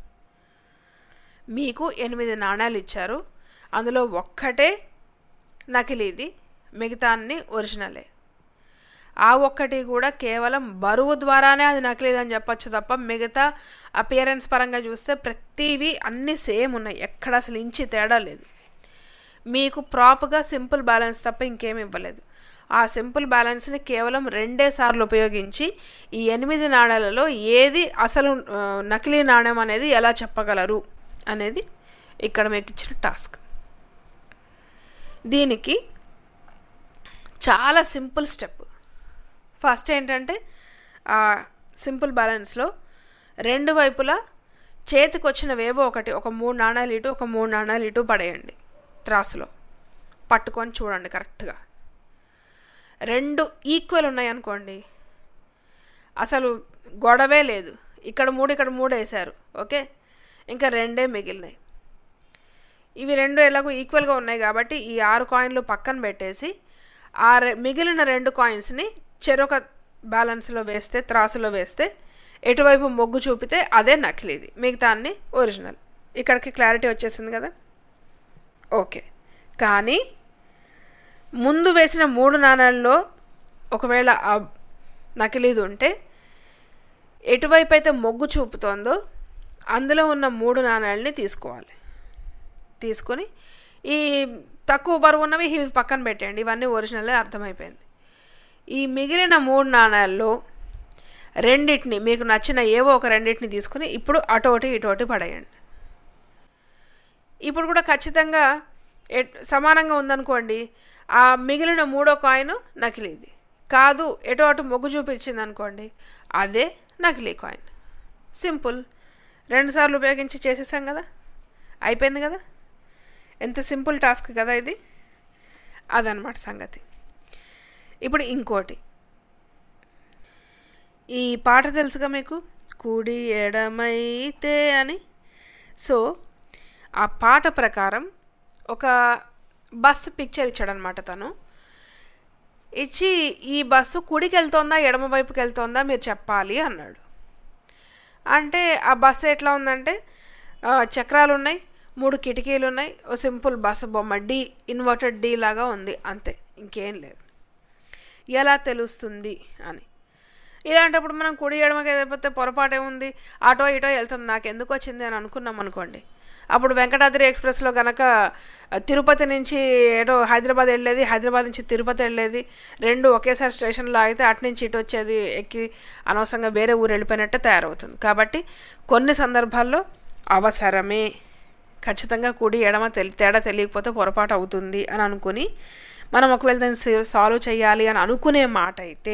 Speaker 7: మీకు ఎనిమిది నాణాలు ఇచ్చారు అందులో ఒక్కటే నకిలీది మిగతా అన్ని ఒరిజినలే ఆ ఒక్కటి కూడా కేవలం బరువు ద్వారానే అది నకిలీదని చెప్పొచ్చు తప్ప మిగతా అపియరెన్స్ పరంగా చూస్తే ప్రతివి అన్నీ సేమ్ ఉన్నాయి ఎక్కడ అసలు ఇంచి తేడా లేదు మీకు ప్రాప్గా సింపుల్ బ్యాలెన్స్ తప్ప ఇంకేమి ఇవ్వలేదు ఆ సింపుల్ బ్యాలెన్స్ని కేవలం రెండే సార్లు ఉపయోగించి ఈ ఎనిమిది నాణేలలో ఏది అసలు ఆ, నకిలీ నాణ్యం అనేది ఎలా చెప్పగలరు అనేది ఇక్కడ మీకు ఇచ్చిన టాస్క్ దీనికి చాలా సింపుల్ స్టెప్ ఫస్ట్ ఏంటంటే ఆ సింపుల్ బ్యాలెన్స్లో రెండు వైపులా చేతికి వచ్చినవేవో ఒకటి ఒక మూడు నాణాలు ఇటు ఒక మూడు నాణాలు ఇటు పడేయండి త్రాసులో పట్టుకొని చూడండి కరెక్ట్గా రెండు ఈక్వల్ ఉన్నాయి అనుకోండి అసలు గొడవే లేదు ఇక్కడ మూడు ఇక్కడ మూడు వేశారు ఓకే ఇంకా రెండే మిగిలినాయి ఇవి రెండు ఎలాగో ఈక్వల్గా ఉన్నాయి కాబట్టి ఈ ఆరు కాయిన్లు పక్కన పెట్టేసి ఆ రె మిగిలిన రెండు కాయిన్స్ని చెరొక బ్యాలెన్స్లో వేస్తే త్రాసులో వేస్తే ఎటువైపు మొగ్గు చూపితే అదే నకిలీది మిగతా అన్ని ఒరిజినల్ ఇక్కడికి క్లారిటీ వచ్చేసింది కదా ఓకే కానీ ముందు వేసిన మూడు నాణాల్లో ఒకవేళ ఆ నకిలీది ఉంటే ఎటువైపు అయితే మొగ్గు చూపుతోందో అందులో ఉన్న మూడు నాణాలని తీసుకోవాలి తీసుకొని ఈ తక్కువ బరువు ఉన్నవి ఇవి పక్కన పెట్టండి ఇవన్నీ ఒరిజినలే అర్థమైపోయింది ఈ మిగిలిన మూడు నాణాల్లో రెండింటిని మీకు నచ్చిన ఏవో ఒక రెండింటిని తీసుకుని ఇప్పుడు అటోటి ఇటోటి పడేయండి ఇప్పుడు కూడా ఖచ్చితంగా ఎట్ సమానంగా ఉందనుకోండి ఆ మిగిలిన మూడో కాయిన్ నకిలీది కాదు ఎటో అటు మొగ్గు చూపించింది అనుకోండి అదే నకిలీ కాయిన్ సింపుల్ రెండుసార్లు ఉపయోగించి చేసేసాం కదా అయిపోయింది కదా ఎంత సింపుల్ టాస్క్ కదా ఇది అదనమాట సంగతి ఇప్పుడు ఇంకోటి ఈ పాట తెలుసుగా మీకు కుడి ఎడమైతే అని సో ఆ పాట ప్రకారం ఒక బస్సు పిక్చర్ ఇచ్చాడనమాట తను ఇచ్చి ఈ బస్సు కుడికి వెళ్తోందా ఎడమ వైపుకి వెళ్తోందా మీరు చెప్పాలి అన్నాడు అంటే ఆ బస్సు ఎట్లా ఉందంటే ఆ, చక్రాలు ఉన్నాయి మూడు కిటికీలు ఉన్నాయి ఓ సింపుల్ బస్సు బొమ్మ డి ఇన్వర్టెడ్ డి లాగా ఉంది అంతే ఇంకేం లేదు ఎలా తెలుస్తుంది అని ఇలాంటప్పుడు మనం కుడి ఎడమకి వెళ్ళిపోతే పొరపాటు ఏముంది ఆటో ఇటో వెళ్తుంది నాకు ఎందుకు వచ్చింది అని అనుకున్నాం అనుకోండి అప్పుడు వెంకటాద్రి ఎక్స్ప్రెస్లో కనుక తిరుపతి నుంచి ఏటో హైదరాబాద్ వెళ్ళేది హైదరాబాద్ నుంచి తిరుపతి వెళ్ళేది రెండు ఒకేసారి స్టేషన్లో అయితే అటు నుంచి ఇటు వచ్చేది ఎక్కి అనవసరంగా వేరే ఊరు వెళ్ళిపోయినట్టే తయారవుతుంది కాబట్టి కొన్ని సందర్భాల్లో అవసరమే ఖచ్చితంగా కుడి ఎడమ తెలి తేడా తెలియకపోతే పొరపాటు అవుతుంది అని అనుకుని మనం ఒకవేళ దాన్ని సాల్వ్ చేయాలి అని అనుకునే మాట అయితే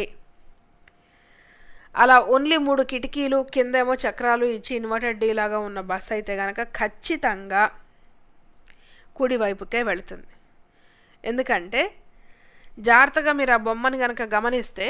Speaker 7: అలా ఓన్లీ మూడు కిటికీలు కిందేమో చక్రాలు ఇచ్చి ఇన్వర్టెడ్ డీ లాగా ఉన్న బస్ అయితే కనుక ఖచ్చితంగా కుడివైపుకే వెళుతుంది ఎందుకంటే జాగ్రత్తగా మీరు ఆ బొమ్మని కనుక గమనిస్తే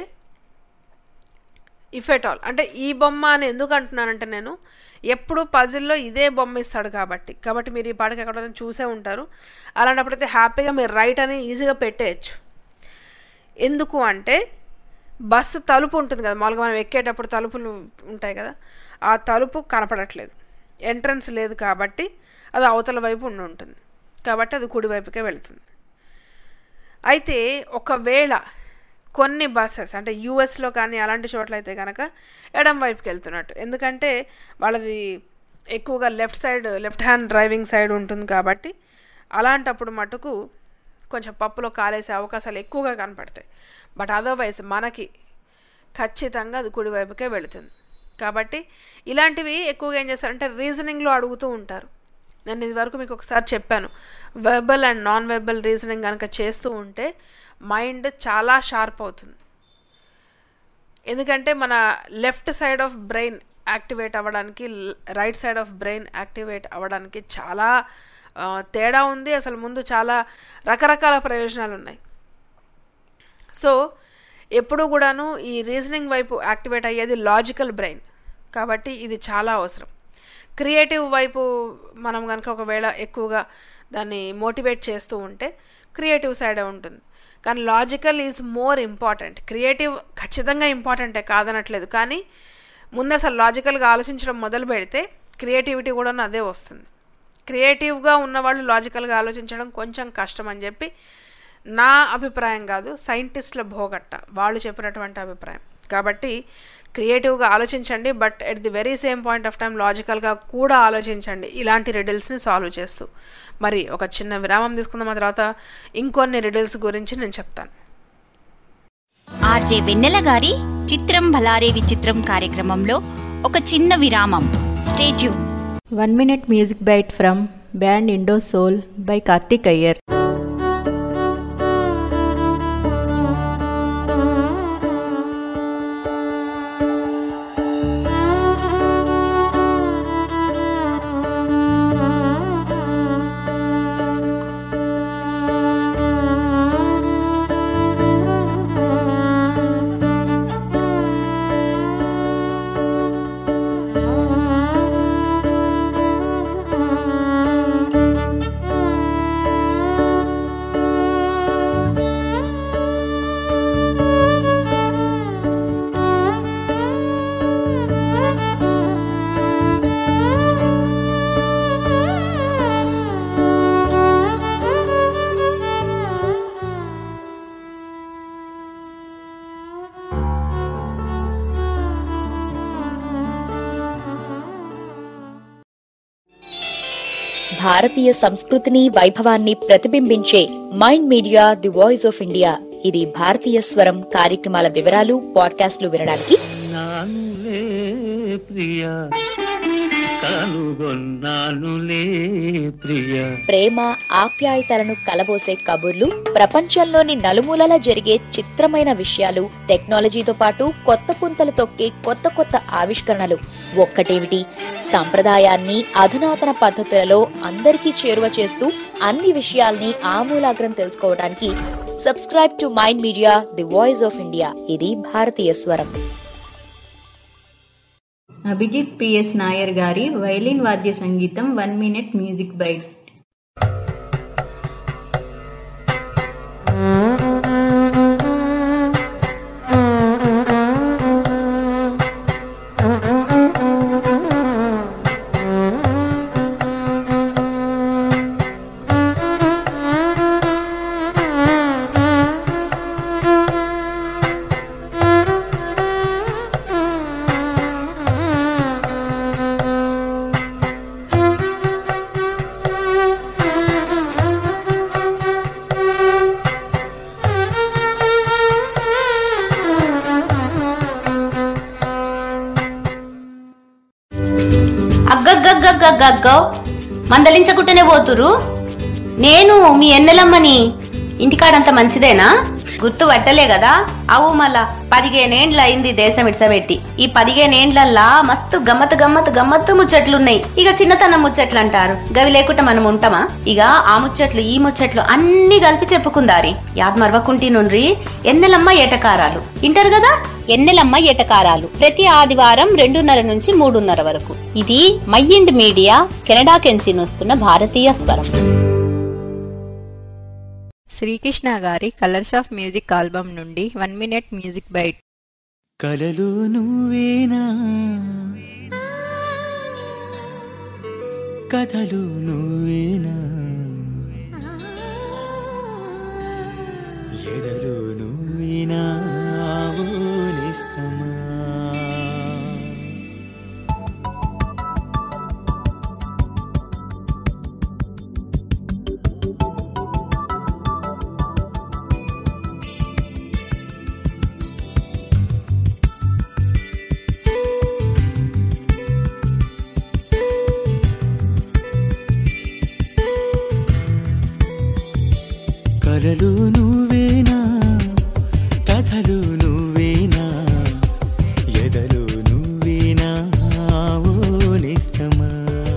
Speaker 7: ఇఫ్ ఎట్ ఆల్ అంటే ఈ బొమ్మ అని ఎందుకు అంటున్నానంటే నేను ఎప్పుడు పజిల్లో ఇదే బొమ్మ ఇస్తాడు కాబట్టి కాబట్టి మీరు ఈ పాటకి ఎక్కడైనా చూసే ఉంటారు అలాంటప్పుడైతే హ్యాపీగా మీరు రైట్ అని ఈజీగా పెట్టేయచ్చు ఎందుకు అంటే బస్సు తలుపు ఉంటుంది కదా మామూలుగా మనం ఎక్కేటప్పుడు తలుపులు ఉంటాయి కదా ఆ తలుపు కనపడట్లేదు ఎంట్రన్స్ లేదు కాబట్టి అది అవతల వైపు ఉండి ఉంటుంది కాబట్టి అది కుడి వైపుకే వెళుతుంది అయితే ఒకవేళ కొన్ని బస్సెస్ అంటే యూఎస్లో కానీ అలాంటి చోట్ల అయితే కనుక ఎడం వైపుకి వెళ్తున్నట్టు ఎందుకంటే వాళ్ళది ఎక్కువగా left side left hand driving side ఉంటుంది కాబట్టి అలాంటప్పుడు మటుకు కొంచెం పప్పులో కాలేసే అవకాశాలు ఎక్కువగా కనపడతాయి బట్ అదర్వైజ్ మనకి ఖచ్చితంగా అది కుడివైపుకే వెళుతుంది కాబట్టి ఇలాంటివి ఎక్కువగా ఏం చేస్తారంటే రీజనింగ్లో అడుగుతూ ఉంటారు నేను ఇది వరకు మీకు ఒకసారి చెప్పాను verbal and non verbal reasoning కనుక చేస్తూ ఉంటే మైండ్ చాలా షార్ప్ అవుతుంది ఎందుకంటే మన left side of brain activate అవ్వడానికి right side of brain activate అవ్వడానికి చాలా ఆ, తేడా ఉంది అసలు ముందు చాలా రకరకాల ప్రయోజనాలు ఉన్నాయి సో ఎప్పుడు కూడాను ఈ రీజనింగ్ వైపు యాక్టివేట్ అయ్యేది లాజికల్ బ్రెయిన్ కాబట్టి ఇది చాలా అవసరం క్రియేటివ్ వైపు మనం కనుక ఒకవేళ ఎక్కువగా దాన్ని మోటివేట్ చేస్తూ ఉంటే క్రియేటివ్ సైడే ఉంటుంది కానీ logical is more important creative ఖచ్చితంగా ఇంపార్టెంటే కాదనట్లేదు కానీ ముందు అసలు లాజికల్గా ఆలోచించడం మొదలు పెడితే క్రియేటివిటీ కూడా అదే వస్తుంది క్రియేటివ్గా ఉన్నవాళ్ళు లాజికల్గా ఆలోచించడం కొంచెం కష్టం అని చెప్పి నా అభిప్రాయం కాదు సైంటిస్టుల భోగట్ట వాళ్ళు చెప్పినటువంటి అభిప్రాయం కాబట్టి క్రియేటివ్గా ఆలోచించండి but at the very same point of time లాజికల్గా కూడా ఆలోచించండి ఇలాంటి రిడిల్స్ని సాల్వ్ చేస్తూ మరి ఒక చిన్న విరామం తీసుకుందాం ఆ తర్వాత ఇంకొన్ని రిడిల్స్ గురించి నేను చెప్తాను
Speaker 8: ఆర్జే వెన్నెల గారి చిత్రం భలారే విచిత్రం కార్యక్రమంలో ఒక చిన్న విరామం stay tuned
Speaker 11: one minute music bite from band Indo soul by Karthik Iyer
Speaker 10: భారతీయ సంస్కృతిని వైభవాన్ని ప్రతిబింబించే Mind media the voice of India ఇది భారతీయ స్వరం కార్యక్రమాల వివరాలు పాడ్కాస్ట్లు వినడానికి
Speaker 3: నానులే ప్రియ కనుగొన్నానులే ప్రియ
Speaker 10: ప్రేమ ఆప్యాయతలను కలబోసే కబుర్లు ప్రపంచంలోని నలుమూలలా జరిగే చిత్రమైన విషయాలు టెక్నాలజీతో పాటు కొత్త పుంతలు తొక్కే కొత్త కొత్త ఆవిష్కరణలు ఒక్కటేమిటి సంప్రదాయాన్ని అధునాతన పద్ధతులలో అందరికీ చేరువ చేస్తూ అన్ని విషయాల్ని ఆమూలాగ్రం తెలుసుకోవడానికి subscribe to mind media the voice of India ఇది భారతీయ స్వరం
Speaker 11: అభిజిత్ పిఎస్ నాయర్ గారి వైలిన్ వాద్య సంగీతం వన్ మినిట్ మ్యూజిక్ బైట్
Speaker 14: అగ్గగ్గగ్గగ్గగ్గో మందలించకుంటేనే పోతురు నేను మీ ఎన్నెలమ్మని ఇంటికాడంత మంచిదేనా గుర్తు పట్టలే కదా అవు మళ్ళా పదిహేనేండ్ల అయింది దేశం ఇడ్సబెట్టి ఈ పదిహేనేండ్లల్లా మస్తు గమ్మత్ గమ్మత్ గమ్మత్తు ముచ్చట్లున్నాయి ఇక చిన్నతనం ముచ్చట్లు అంటారు గవి లేకుండా మనం ఉంటామా ఇక ఆ ముచ్చట్లు ఈ ముచ్చట్లు అన్ని కలిపి చెప్పుకుందారి యాద్ మరవకుంటి నుండ్రి ఎన్నెలమ్మ ఏటకారాలు ఇంటారు కదా
Speaker 15: ఎన్నెలమ్మ ఎటకారాలు ప్రతి ఆదివారం రెండున్నర నుంచి మూడున్నర వరకు ఇది మైండ్ మీడియా కెనడా కెంచి వస్తున్న భారతీయ స్వరం
Speaker 11: శ్రీకృష్ణ గారి కలర్స్ ఆఫ్ మ్యూజిక్ ఆల్బమ్ నుండి వన్ మినిట్ మ్యూజిక్ బైట్
Speaker 16: కలలు నువ్వేనా కథలు నువ్వేనా ఎదలు నువ్వేనా ఆవులిస్తమా కలలు నువ్వేనా కథలు నువ్వేనా ఎదలు నువ్వేనా ఓనిస్తమా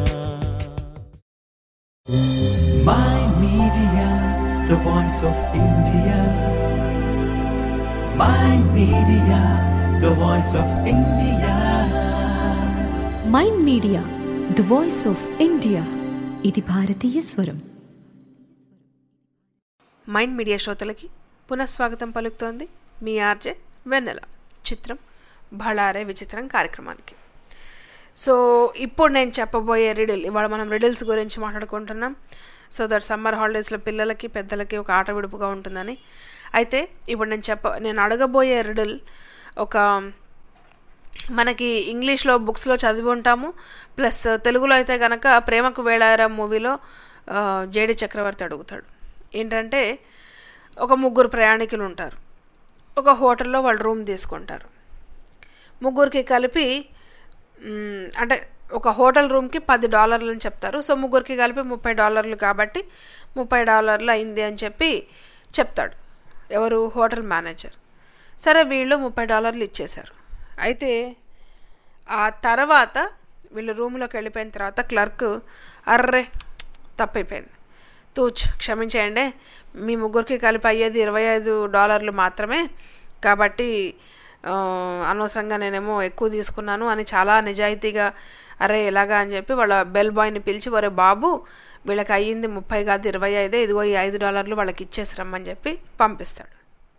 Speaker 3: Mind Media, the voice of India. Mind Media, the voice of India.
Speaker 4: Mind media the voice of India ఇది భారతీయ స్వరం
Speaker 7: మైండ్ మీడియా శ్రోతలకి పునఃస్వాగతం పలుకుతోంది మీ ఆర్జే వెన్నెల చిత్రం బళారే విచిత్రం కార్యక్రమానికి సో ఇప్పుడు నేను చెప్పబోయే రిడిల్ ఇవాళ మనం రిడిల్స్ గురించి మాట్లాడుకుంటున్నాం సో దట్ సమ్మర్ హాలిడేస్లో పిల్లలకి పెద్దలకి ఒక ఆట విడుపుగా ఉంటుందని అయితే ఇప్పుడు నేను చెప్ప నేను అడగబోయే రిడిల్ ఒక మనకి ఇంగ్లీష్లో బుక్స్లో చదివి ఉంటాము ప్లస్ తెలుగులో అయితే కనుక ప్రేమకు వేళారా మూవీలో జేడి చక్రవర్తి అడుగుతాడు ఏంటంటే ఒక ముగ్గురు ప్రయాణికులు ఉంటారు ఒక హోటల్లో వాళ్ళు రూమ్ తీసుకుంటారు ముగ్గురికి కలిపి మ్, అంటే ఒక హోటల్ రూమ్కి పది డాలర్లు అని చెప్తారు సో ముగ్గురికి కలిపి ముప్పై డాలర్లు కాబట్టి ముప్పై డాలర్లు అయింది అని చెప్పి చెప్తాడు ఎవరు హోటల్ మేనేజర్ సరే వీళ్ళు ముప్పై డాలర్లు ఇచ్చేశారు అయితే ఆ తర్వాత వీళ్ళు రూమ్లోకి వెళ్ళిపోయిన తర్వాత క్లర్క్ అర్రే తప్పైపోయింది తూచ్ క్షమించేయండి మీ ముగ్గురికి కలిపి అయ్యేది ఇరవై ఐదు డాలర్లు మాత్రమే కాబట్టి ఆ, అనవసరంగా నేనేమో ఎక్కువ తీసుకున్నాను అని చాలా నిజాయితీగా అరే ఎలాగా అని చెప్పి వాళ్ళ బెల్ బాయ్ని పిలిచి ఒరే బాబు వీళ్ళకి అయ్యింది ముప్పై కాదు ఇరవై ఐదే ఇదిగో ఈ ఐదు డాలర్లు వాళ్ళకి ఇచ్చేసి రమ్మని చెప్పి పంపిస్తాడు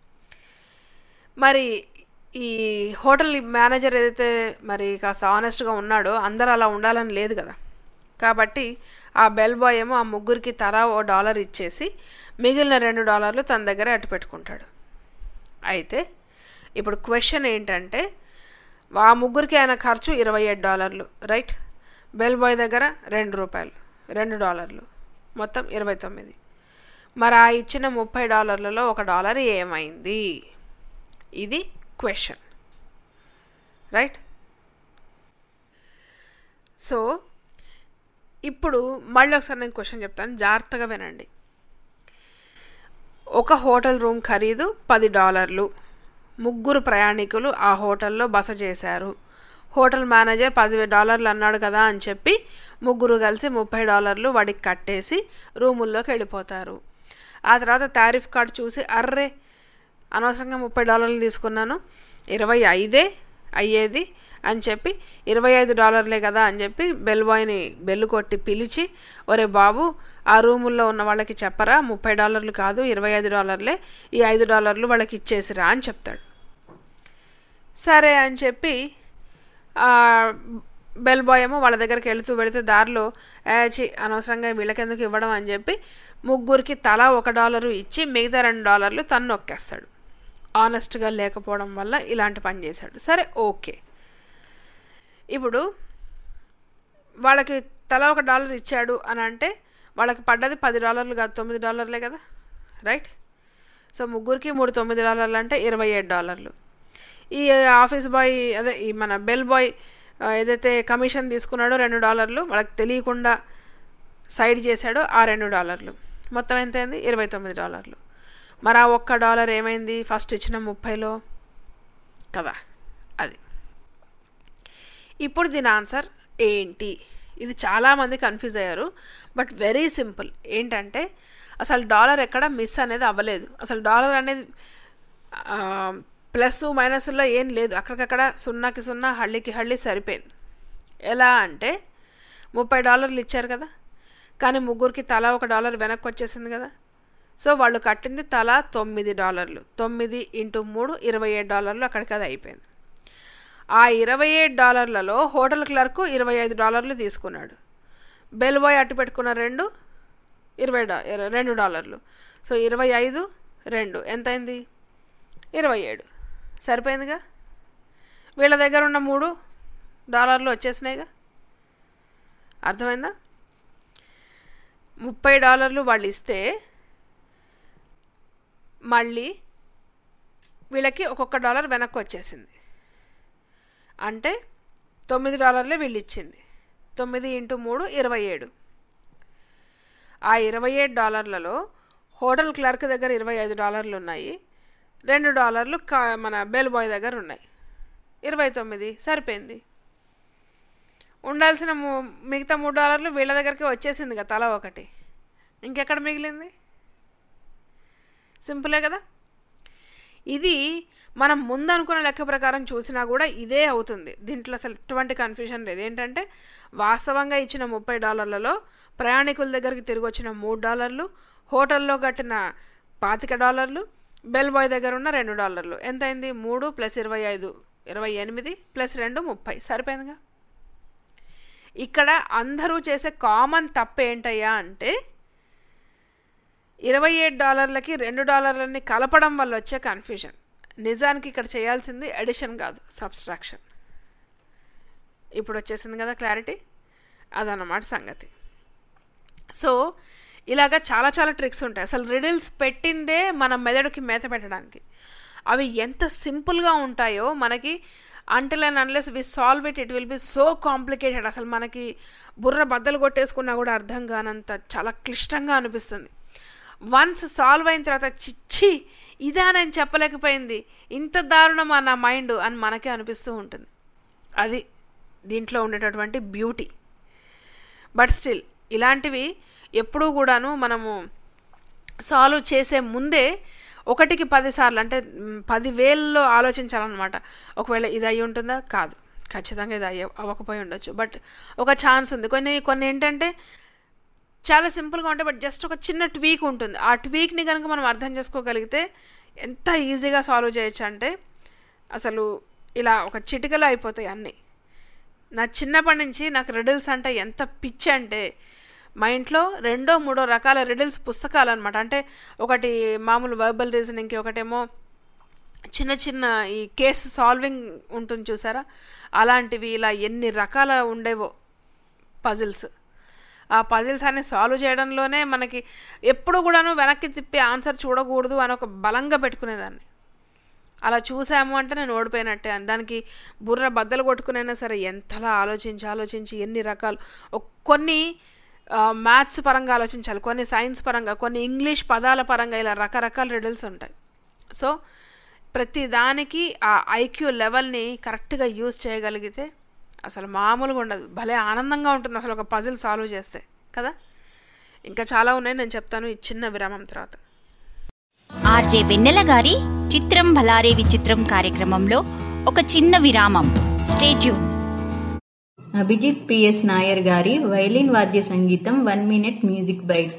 Speaker 7: మరి ఈ హోటల్ మేనేజర్ ఏదైతే మరి కాస్త ఆనెస్ట్గా ఉన్నాడో అందరూ అలా ఉండాలని లేదు కదా కాబట్టి ఆ బెల్ బాయ్ ఏమో ఆ ముగ్గురికి తరా ఓ డాలర్ ఇచ్చేసి మిగిలిన రెండు డాలర్లు తన దగ్గర అట్టు పెట్టుకుంటాడు అయితే ఇప్పుడు క్వశ్చన్ ఏంటంటే ఆ ముగ్గురికి ఆయన ఖర్చు ఇరవై ఏడు డాలర్లు రైట్ బెల్ బాయ్ దగ్గర రెండు రూపాయలు రెండు డాలర్లు మొత్తం ఇరవై తొమ్మిది మరి ఆ ఇచ్చిన ముప్పై డాలర్లలో ఒక డాలర్ ఏమైంది ఇది క్వశ్చన్ రైట్ సో ఇప్పుడు మళ్ళీ ఒకసారి నేను క్వశ్చన్ చెప్తాను జాగ్రత్తగా వినండి ఒక హోటల్ రూమ్ ఖరీదు పది డాలర్లు ముగ్గురు ప్రయాణికులు ఆ హోటల్లో బస చేశారు హోటల్ మేనేజర్ పది డాలర్లు అన్నాడు కదా అని చెప్పి ముగ్గురు కలిసి ముప్పై డాలర్లు వాడికి కట్టేసి రూముల్లోకి వెళ్ళిపోతారు ఆ తర్వాత టారిఫ్ కార్డ్ చూసి అర్రే అనవసరంగా ముప్పై డాలర్లు తీసుకున్నాను ఇరవై ఐదే అయ్యేది అని చెప్పి ఇరవై ఐదు డాలర్లే కదా అని చెప్పి బెల్ బాయ్ని బెల్లు కొట్టి పిలిచి ఒరే బాబు ఆ రూముల్లో ఉన్న వాళ్ళకి చెప్పరా ముప్పై డాలర్లు కాదు ఇరవై ఐదు డాలర్లే ఈ ఐదు డాలర్లు వాళ్ళకి ఇచ్చేసిరా అని చెప్తాడు సరే అని చెప్పి ఆ, బెల్ బాయ్ ఏమో వాళ్ళ దగ్గరికి వెళుతూ వెళుతూ దారిలో ఏచి అనవసరంగా వీళ్ళకెందుకు ఇవ్వడం అని చెప్పి ముగ్గురికి తలా ఒక డాలరు ఇచ్చి మిగతా రెండు డాలర్లు తను నొక్కేస్తాడు ఆనెస్ట్గా లేకపోవడం వల్ల ఇలాంటి పని చేశాడు సరే ఓకే ఇప్పుడు వాళ్ళకి తలా ఒక డాలర్ ఇచ్చాడు అని అంటే వాళ్ళకి పడ్డది పది డాలర్లు కాదు తొమ్మిది డాలర్లే కదా రైట్ సో ముగ్గురికి మూడు తొమ్మిది డాలర్లు అంటే ఇరవై ఏడు డాలర్లు ఈ ఆఫీస్ బాయ్ అదే ఈ మన బెల్ బాయ్ ఆ, ఏదైతే కమిషన్ తీసుకున్నాడో రెండు డాలర్లు వాళ్ళకి తెలియకుండా సైడ్ చేశాడో ఆ రెండు డాలర్లు మొత్తం ఎంత అయింది ఇరవై తొమ్మిది డాలర్లు మరి ఆ ఒక్క డాలర్ ఏమైంది ఫస్ట్ ఇచ్చిన ముప్పైలో కదా అది ఇప్పుడు దీని ఆన్సర్ ఏంటి ఇది చాలామంది కన్ఫ్యూజ్ అయ్యారు బట్ వెరీ సింపుల్ ఏంటంటే అసలు డాలర్ ఎక్కడ మిస్ అనేది అవ్వలేదు అసలు డాలర్ అనేది ప్లస్ మైనస్లో ఏం లేదు అక్కడికక్కడ సున్నాకి సున్నా హళ్ళీకి హళ్ళీ సరిపోయింది ఎలా అంటే ముప్పై డాలర్లు ఇచ్చారు కదా కానీ ముగ్గురికి తలా ఒక డాలర్ వెనక్కి వచ్చేసింది కదా సో వాళ్ళు కట్టింది తలా తొమ్మిది డాలర్లు తొమ్మిది ఇంటూ మూడు ఇరవై ఏడు డాలర్లు అక్కడికి అది అయిపోయింది ఆ ఇరవై ఏడు డాలర్లలో హోటల్ క్లర్క్ ఇరవై ఐదు డాలర్లు తీసుకున్నాడు బెల్ బాయ్ అట్టు పెట్టుకున్న రెండు ఇరవై డా ఇర- రెండు డాలర్లు సో ఇరవై ఐదు రెండు ఎంత అయింది ఇరవై ఏడు సరిపోయిందిగా వీళ్ళ దగ్గర ఉన్న మూడు డాలర్లు వచ్చేసినాయిగా అర్థమైందా ముప్పై డాలర్లు వాళ్ళు ఇస్తే మళ్ళీ వీళ్ళకి ఒక్కొక్క డాలర్ వెనక్కి వచ్చేసింది అంటే తొమ్మిది డాలర్లే వీళ్ళు ఇచ్చింది తొమ్మిది ఇంటూ మూడు ఇరవై ఏడు ఆ ఇరవై ఏడు డాలర్లలో హోటల్ క్లర్క్ దగ్గర ఇరవై ఐదు డాలర్లు ఉన్నాయి రెండు డాలర్లు కా మన బెల్ బాయ్ దగ్గర ఉన్నాయి ఇరవై తొమ్మిది సరిపోయింది ఉండాల్సిన ము- మిగతా మూడు డాలర్లు వీళ్ళ దగ్గరికి వచ్చేసింది కదా తల ఒకటి ఇంకెక్కడ మిగిలింది సింపులే కదా ఇది మనం ముందు అనుకున్న లెక్క ప్రకారం చూసినా కూడా ఇదే అవుతుంది దీంట్లో అసలు ఎటువంటి కన్ఫ్యూజన్ లేదు ఏంటంటే వాస్తవంగా ఇచ్చిన ముప్పై డాలర్లలో ప్రయాణికుల దగ్గరికి తిరిగి వచ్చిన మూడు డాలర్లు హోటల్లో కట్టిన పాతిక డాలర్లు బెల్ బాయ్ దగ్గర ఉన్న రెండు డాలర్లు ఎంత అయింది మూడు ప్లస్ ఇరవై ఐదు ఇరవై ఎనిమిది ప్లస్ రెండు ముప్పై సరిపోయిందిగా ఇక్కడ అందరూ చేసే కామన్ తప్పు ఏంటయ్యా అంటే ఇరవై ఏడు డాలర్లకి రెండు డాలర్లని కలపడం వల్ల వచ్చే కన్ఫ్యూజన్ నిజానికి ఇక్కడ చేయాల్సింది ఎడిషన్ కాదు సబ్స్ట్రాక్షన్ ఇప్పుడు వచ్చేసింది కదా క్లారిటీ అదన్నమాట సంగతి సో ఇలాగ చాలా చాలా ట్రిక్స్ ఉంటాయి అసలు రిడిల్స్ పెట్టిందే మన మెదడుకి మేత పెట్టడానికి అవి ఎంత సింపుల్గా ఉంటాయో మనకి until and unless we solve it it will be so complicated అసలు మనకి బుర్ర బద్దలు కొట్టేసుకున్నా కూడా అర్థం కానంత చాలా క్లిష్టంగా అనిపిస్తుంది వన్స్ సాల్వ్ అయిన తర్వాత చిచ్చి ఇదా నేను చెప్పలేకపోయింది ఇంత దారుణమా నా మైండ్ అని మనకే అనిపిస్తూ ఉంటుంది అది దీంట్లో ఉండేటటువంటి బ్యూటీ బట్ స్టిల్ ఇలాంటివి ఎప్పుడూ కూడాను మనము సాల్వ్ చేసే ముందే ఒకటికి పదిసార్లు అంటే మ్, పదివేల్లో ఆలోచించాలన్నమాట ఒకవేళ ఇది అయి ఉంటుందా కాదు ఖచ్చితంగా ఇది అయ్య అవ్వకపోయి ఉండొచ్చు బట్ ఒక ఛాన్స్ ఉంది కొన్ని కొన్ని ఏంటంటే చాలా సింపుల్గా ఉంటాయి బట్ జస్ట్ ఒక చిన్న ట్వీక్ ఉంటుంది ఆ ట్వీక్ని కనుక మనం అర్థం చేసుకోగలిగితే ఎంత ఈజీగా సాల్వ్ చేయొచ్చు అంటే అసలు ఇలా ఒక చిటికలో అయిపోతాయి అన్నీ నా చిన్నప్పటి నుంచి నాకు రిడిల్స్ అంటే ఎంత పిచ్చి అంటే మా ఇంట్లో రెండో మూడో రకాల రిడిల్స్ పుస్తకాలు అనమాట అంటే ఒకటి మామూలు వర్బల్ రీజనింగ్కి ఒకటేమో చిన్న చిన్న ఈ కేస్ సాల్వింగ్ ఉంటుంది చూసారా అలాంటివి ఇలా ఎన్ని రకాల ఉండేవో పజిల్స్ ఆ పజిల్స్ అన్ని సాల్వ్ చేయడంలోనే మనకి ఎప్పుడు కూడాను వెనక్కి తిప్పి ఆన్సర్ చూడకూడదు అని ఒక బలంగా పెట్టుకునేదాన్ని అలా చూసాము అంటే నేను ఓడిపోయినట్టే అని దానికి బుర్ర బద్దలు కొట్టుకునైనా సరే ఎంతలా ఆలోచించి ఆలోచించి ఎన్ని రకాలు ఒక్- కొన్ని మ్యాథ్స్ పరంగా ఆలోచించాలి కొన్ని సైన్స్ పరంగా కొన్ని ఇంగ్లీష్ పదాల పరంగా ఇలా రకరకాల రిడల్స్ ఉంటాయి సో ప్రతి దానికి ఆ ఐక్యూ లెవెల్ని కరెక్ట్గా యూజ్ చేయగలిగితే అసలు మామూలుగా ఉండదు భలే ఆనందంగా ఉంటుంది అసలు ఒక పజిల్ సాల్వ్ చేస్తే కదా ఇంకా చాలా ఉన్నాయి నేను చెప్తాను ఈ చిన్న విరామం తర్వాత
Speaker 8: ఆర్జే వెన్నెల గారి చిత్రం భలారే విచిత్రం కార్యక్రమంలో ఒక చిన్న విరామం స్టేట్యూన్
Speaker 11: అభిజిత్ పిఎస్ నాయర్ గారి వైలిన్ వాద్య సంగీతం one minute music bite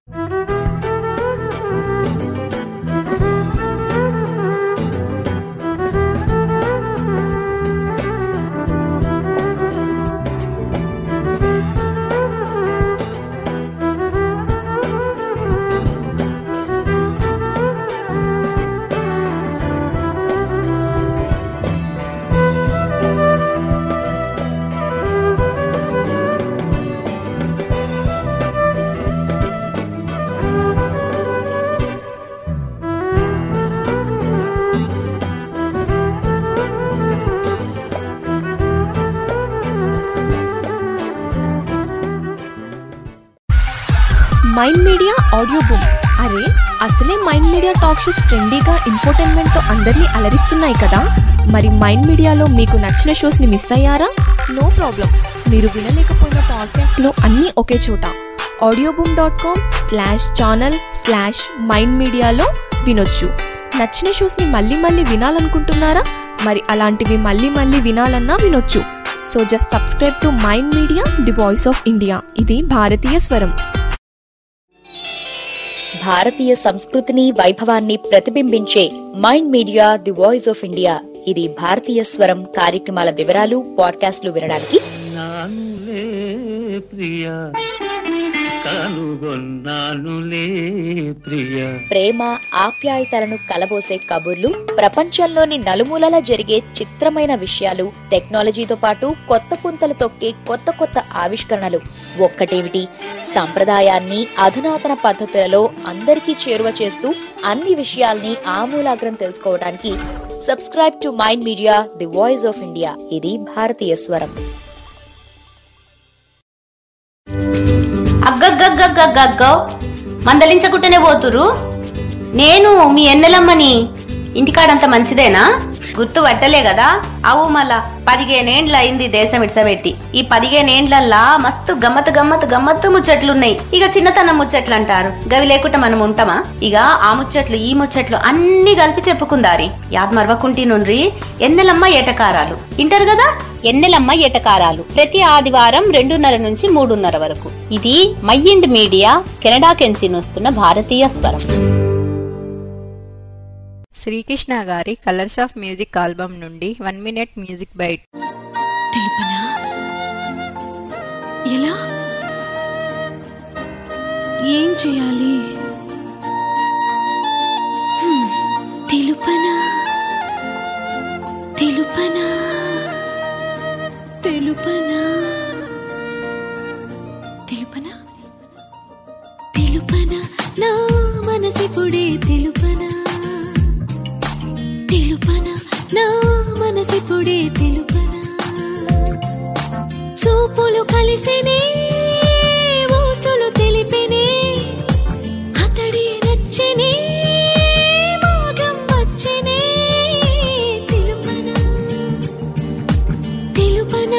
Speaker 17: mind Media audio book అరే అసలే మైండ్ మీడియా టాక్ షోస్ ట్రెండీగా ఇన్ఫోటైన్మెంట్తో అందరినీ అలరిస్తున్నాయి కదా మరి మైండ్ మీడియాలో మీకు నచ్చిన షోస్ని మిస్ అయ్యారా నో ప్రాబ్లం మీరు వినలేకపోయిన పాడ్కాస్ట్లో అన్నీ ఒకే చోట audio boom dot com slash channel slash Mind మీడియాలో వినొచ్చు నచ్చిన షోస్ని మళ్ళీ మళ్ళీ వినాలనుకుంటున్నారా మరి అలాంటివి మళ్ళీ మళ్ళీ వినాలన్నా వినొచ్చు so just subscribe to mind media the voice of India ఇది భారతీయ స్వరం
Speaker 10: భారతీయ సంస్కృతిని వైభవాన్ని ప్రతిబింబించే Mind media the voice of India ఇది భారతీయ స్వరం కార్యక్రమాల వివరాలు పాడ్కాస్ట్లు వినడానికి
Speaker 3: నానులే ప్రియ కనుగొన్నానులే ప్రియ
Speaker 10: ప్రేమ ఆప్యాయతలను కలబోసే కబుర్లు ప్రపంచంలోని నలుమూలలా జరిగే చిత్రమైన విషయాలు టెక్నాలజీతో పాటు కొత్త పుంతలు తొక్కే కొత్త కొత్త ఆవిష్కరణలు ఒక్కటేమిటి సంప్రదాయాన్ని అధునాతన పద్ధతులలో అందరికీ చేరువ చేస్తూ అన్ని విషయాల్ని ఆమూలాగ్రం తెలుసుకోవడానికి subscribe to mind media the voice of India ఇది భారతీయ స్వరం
Speaker 14: అగ్గగ్గగ్గగ్గగ్గో మందలించకుంటేనే పోతురు నేను మీ ఎన్నెలమ్మని ఇంటికాడంత మంచిదేనా గుర్తు పట్టలే కదా అవు మళ్ళా పదిహేనేండ్ల అయింది దేశం ఇడ్సబెట్టి ఈ పదిహేనేండ్లల్లా మస్తు గమ్మత్ గమ్మత్ గమ్మత్తు ముచ్చట్లున్నాయి ఇక చిన్నతనం ముచ్చట్లు అంటారు గవి లేకుండా మనం ఉంటామా ఇక ఆ ముచ్చట్లు ఈ ముచ్చట్లు అన్ని కలిపి చెప్పుకుందారి యాద్ మరవకుంటి నుండ్రి ఎన్నెలమ్మ ఏటకారాలు ఇంటారు కదా
Speaker 15: ఎన్నెలమ్మ ఎటకారాలు ప్రతి ఆదివారం రెండున్నర నుంచి మూడున్నర వరకు ఇది మైండ్ మీడియా కెనడా కెంచి వస్తున్న భారతీయ స్వరం
Speaker 18: శ్రీకృష్ణ గారి కలర్స్ ఆఫ్ మ్యూజిక్ ఆల్బమ్ నుండి వన్ మినిట్ మ్యూజిక్ బైట్
Speaker 4: తెలుపనా ఎలా ఏం చేయాలి హ్మ్, తెలుపనా తెలుపనా తెలుపనా తెలుపనా తెలుపనా నా మనసిపుడే తెలుపనా
Speaker 13: తెలుపనా చూపులు కలిసినే ఊసులు తెలిపినే అతడి నచ్చినే మాగం వచ్చనే తెలుపనా తెలుపనా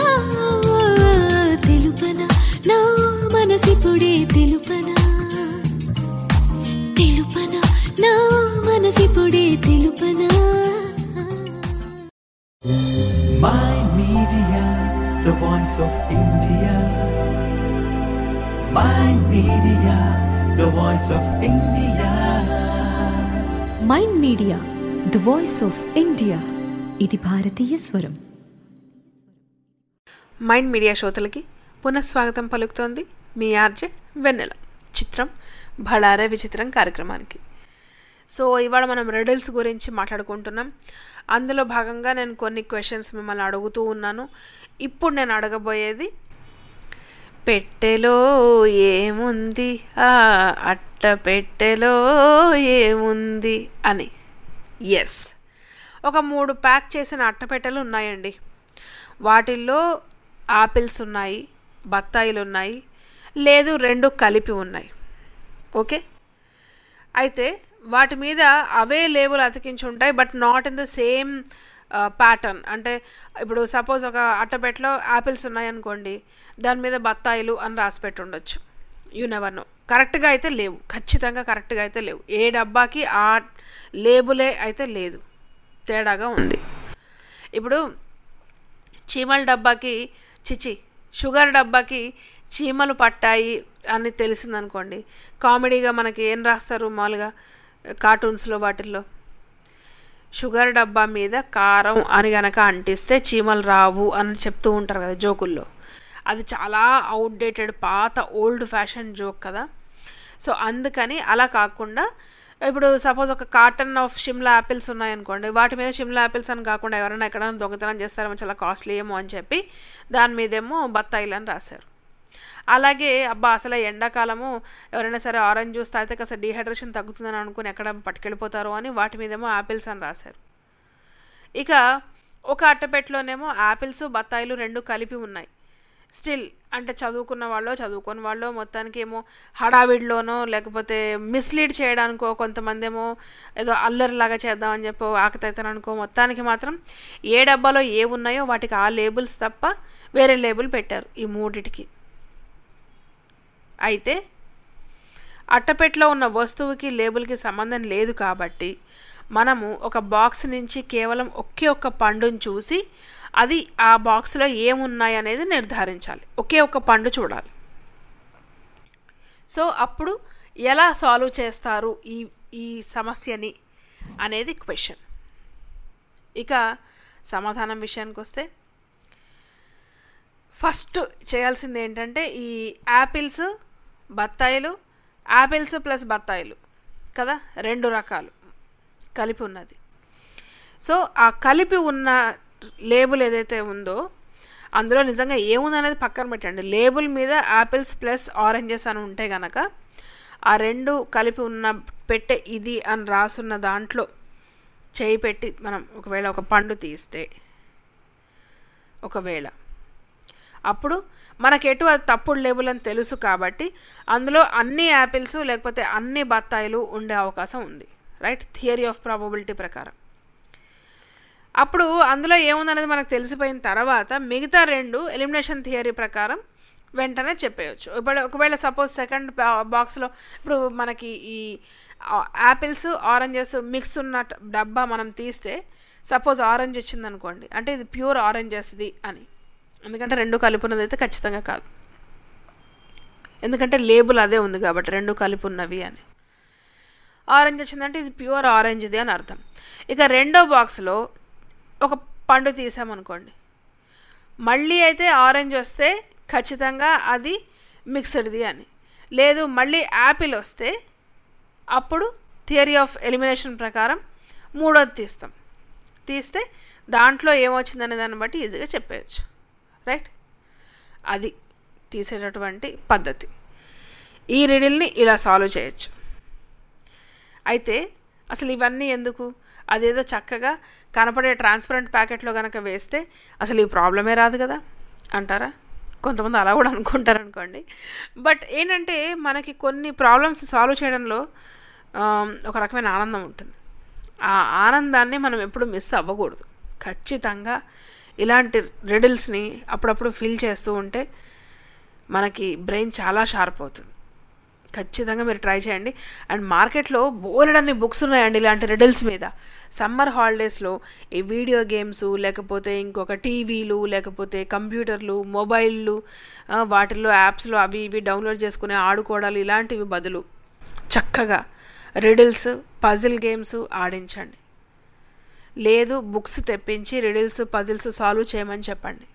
Speaker 13: తెలుపనా నా మనసిపుడే తెలుపనా తెలుపనా నా మనసిపుడే తెలుపనా
Speaker 3: Mind Media, the voice of India. Mind Media, the voice of India.
Speaker 4: Mind media the voice of India ఇది భారతీయ స్వరం
Speaker 7: మైండ్ మీడియా శ్రోతలకి పునఃస్వాగతం పలుకుతోంది మీ ఆర్జే వెన్నెల చిత్రం భళారే విచిత్రం కార్యక్రమానికి సో ఇవాళ మనం రెడల్స్ గురించి మాట్లాడుకుంటున్నాం అందులో భాగంగా నేను కొన్ని క్వశ్చన్స్ మిమ్మల్ని అడుగుతూ ఉన్నాను ఇప్పుడు నేను అడగబోయేది పెట్టెలో ఏముంది ఆ అట్ట పెట్టెలో ఏముంది అని ఎస్ ఒక మూడు ప్యాక్ చేసిన అట్టపెట్టెలు ఉన్నాయండి వాటిల్లో ఆపిల్స్ ఉన్నాయి బత్తాయిలు ఉన్నాయి లేదు రెండు కలిపి ఉన్నాయి ఓకే అయితే వాటి మీద అవే లేబుల్ అతికించి ఉంటాయి but not in the same pattern అంటే ఇప్పుడు సపోజ్ ఒక అట్టపెట్టలో యాపిల్స్ ఉన్నాయనుకోండి దాని మీద బత్తాయిలు అని రాసి పెట్టి ఉండొచ్చు యూ నెవర్ నో కరెక్ట్గా అయితే లేవు ఖచ్చితంగా కరెక్ట్గా అయితే లేవు ఏ డబ్బాకి ఆ లేబులే అయితే లేదు తేడాగా ఉంది ఇప్పుడు చీమల డబ్బాకి చిచి షుగర్ డబ్బాకి చీమలు పట్టాయి అని తెలిసిందనుకోండి కామెడీగా మనకి ఏం రాస్తారు మామూలుగా కార్టూన్స్లో వాటిల్లో షుగర్ డబ్బా మీద కారం అని గనక అంటిస్తే చీమలు రావు అని చెప్తూ ఉంటారు కదా జోకుల్లో అది చాలా అవుట్డేటెడ్ పాత ఓల్డ్ ఫ్యాషన్ జోక్ కదా సో అందుకని అలా కాకుండా ఇప్పుడు సపోజ్ ఒక కార్టన్ ఆఫ్ షిమ్లా యాపిల్స్ ఉన్నాయనుకోండి వాటి మీద షిమ్లా యాపిల్స్ అని కాకుండా ఎవరైనా ఎక్కడైనా దొంగతనం చేస్తారేమో చాలా కాస్ట్లీ ఏమో అని చెప్పి దాని మీదేమో బత్తాయిలు అని రాశారు అలాగే అబ్బా అసలు ఎండాకాలము ఎవరైనా సరే ఆరెంజ్ జ్యూస్ తాగితే కాస్త డీహైడ్రేషన్ తగ్గుతుందని అనుకుని ఎక్కడ పట్టుకెళ్ళిపోతారో అని వాటి మీదేమో యాపిల్స్ అని రాశారు ఇక ఒక అట్టపెట్టలోనేమో యాపిల్స్ బత్తాయిలు రెండు కలిపి ఉన్నాయి స్టిల్ అంటే చదువుకున్న వాళ్ళు చదువుకున్న వాళ్ళు మొత్తానికి ఏమో హడావిడిలోనో లేకపోతే మిస్లీడ్ చేయడానికో కొంతమంది ఏమో ఏదో అల్లరిలాగా చేద్దామని చెప్పి ఆకతైతాననుకో మొత్తానికి మాత్రం ఏ డబ్బాలో ఏ ఉన్నాయో వాటికి ఆ లేబుల్స్ తప్ప వేరే లేబుల్ పెట్టారు ఈ మూడిటికి అయితే అట్టపెట్టలో ఉన్న వస్తువుకి లేబుల్కి సంబంధం లేదు కాబట్టి మనము ఒక బాక్స్ నుంచి కేవలం ఒకే ఒక్క పండుని చూసి అది ఆ బాక్స్లో ఏమున్నాయి అనేది నిర్ధారించాలి ఒకే ఒక్క పండు చూడాలి సో అప్పుడు ఎలా సాల్వ్ చేస్తారు ఈ ఈ సమస్యని అనేది క్వశ్చన్ ఇక సమాధానం విషయానికి వస్తే ఫస్ట్ చేయాల్సింది ఏంటంటే ఈ యాపిల్స్ బత్తాయిలు యాపిల్స్ ప్లస్ బత్తాయిలు కదా రెండు రకాలు కలిపి ఉన్నది సో ఆ కలిపి ఉన్న లేబుల్ ఏదైతే ఉందో అందులో నిజంగా ఏముందనేది పక్కన పెట్టండి లేబుల్ మీద యాపిల్స్ ప్లస్ ఆరెంజెస్ అని ఉంటే గనక ఆ రెండు కలిపి ఉన్న పెట్టె ఇది అని రాసున్న దాంట్లో చేయి పెట్టి మనం ఒకవేళ ఒక పండు తీస్తే ఒకవేళ అప్పుడు మనకెటు అది తప్పుడు లేబుల్ అని తెలుసు కాబట్టి అందులో అన్ని యాపిల్స్ లేకపోతే అన్ని బత్తాయిలు ఉండే అవకాశం ఉంది రైట్ థియరీ ఆఫ్ ప్రాబబిలిటీ ప్రకారం అప్పుడు అందులో ఏముందనేది మనకు తెలిసిపోయిన తర్వాత మిగతా రెండు ఎలిమినేషన్ థియరీ ప్రకారం వెంటనే చెప్పేయచ్చు ఇప్పుడు ఒకవేళ సపోజ్ సెకండ్ బాక్స్లో ఇప్పుడు మనకి ఈ యాపిల్స్ ఆరెంజెస్ మిక్స్ ఉన్న డబ్బా మనం తీస్తే సపోజ్ ఆరెంజ్ వచ్చింది అనుకోండి అంటే ఇది ప్యూర్ ఆరెంజెస్ది అని ఎందుకంటే రెండు కలుపున్నది అయితే ఖచ్చితంగా కాదు ఎందుకంటే లేబుల్ అదే ఉంది కాబట్టి రెండు కలుపున్నవి అని ఆరెంజ్ వచ్చిందంటే ఇది ప్యూర్ ఆరెంజ్ది అని అర్థం ఇక రెండో బాక్స్లో ఒక పండు తీసామనుకోండి మళ్ళీ అయితే ఆరెంజ్ వస్తే ఖచ్చితంగా అది మిక్స్డ్ది అని లేదు మళ్ళీ యాపిల్ వస్తే అప్పుడు థియరీ ఆఫ్ ఎలిమినేషన్ ప్రకారం మూడోది తీస్తాం తీస్తే దాంట్లో ఏమొచ్చిందనే దాన్ని బట్టి ఈజీగా చెప్పేయచ్చు రైట్ అది తీసేటటువంటి పద్ధతి ఈ రిడిల్ని ఇలా సాల్వ్ చేయొచ్చు అయితే అసలు ఇవన్నీ ఎందుకు అదేదో చక్కగా కనపడే ట్రాన్స్పరెంట్ ప్యాకెట్లో కనుక వేస్తే అసలు ఈ ప్రాబ్లమే రాదు కదా అంటారా కొంతమంది అలా కూడా అనుకుంటారు అనుకోండి బట్ ఏంటంటే మనకి కొన్ని ప్రాబ్లమ్స్ సాల్వ్ చేయడంలో ఆమ్, ఒక రకమైన ఆనందం ఉంటుంది ఆ ఆనందాన్ని మనం ఎప్పుడు మిస్ అవ్వకూడదు ఖచ్చితంగా ఇలాంటి రెడిల్స్ని అప్పుడప్పుడు ఫీల్ చేస్తూ ఉంటే మనకి బ్రెయిన్ చాలా షార్ప్ అవుతుంది ఖచ్చితంగా మీరు ట్రై చేయండి అండ్ మార్కెట్లో బోలెడన్ని బుక్స్ ఉన్నాయండి ఇలాంటి రిడల్స్ మీద సమ్మర్ హాలిడేస్లో ఈ వీడియో గేమ్స్ లేకపోతే ఇంకొక టీవీలు లేకపోతే కంప్యూటర్లు మొబైళ్ళు ఆ, వాటిల్లో యాప్స్లో అవి ఇవి డౌన్లోడ్ చేసుకుని ఆడుకోవడాలు ఇలాంటివి బదులు చక్కగా రిడిల్స్ పజిల్ గేమ్స్ ఆడించండి లేదు బుక్స్ తెప్పించి రిడిల్స్ పజిల్స్ సాల్వ్ చేయమని చెప్పండి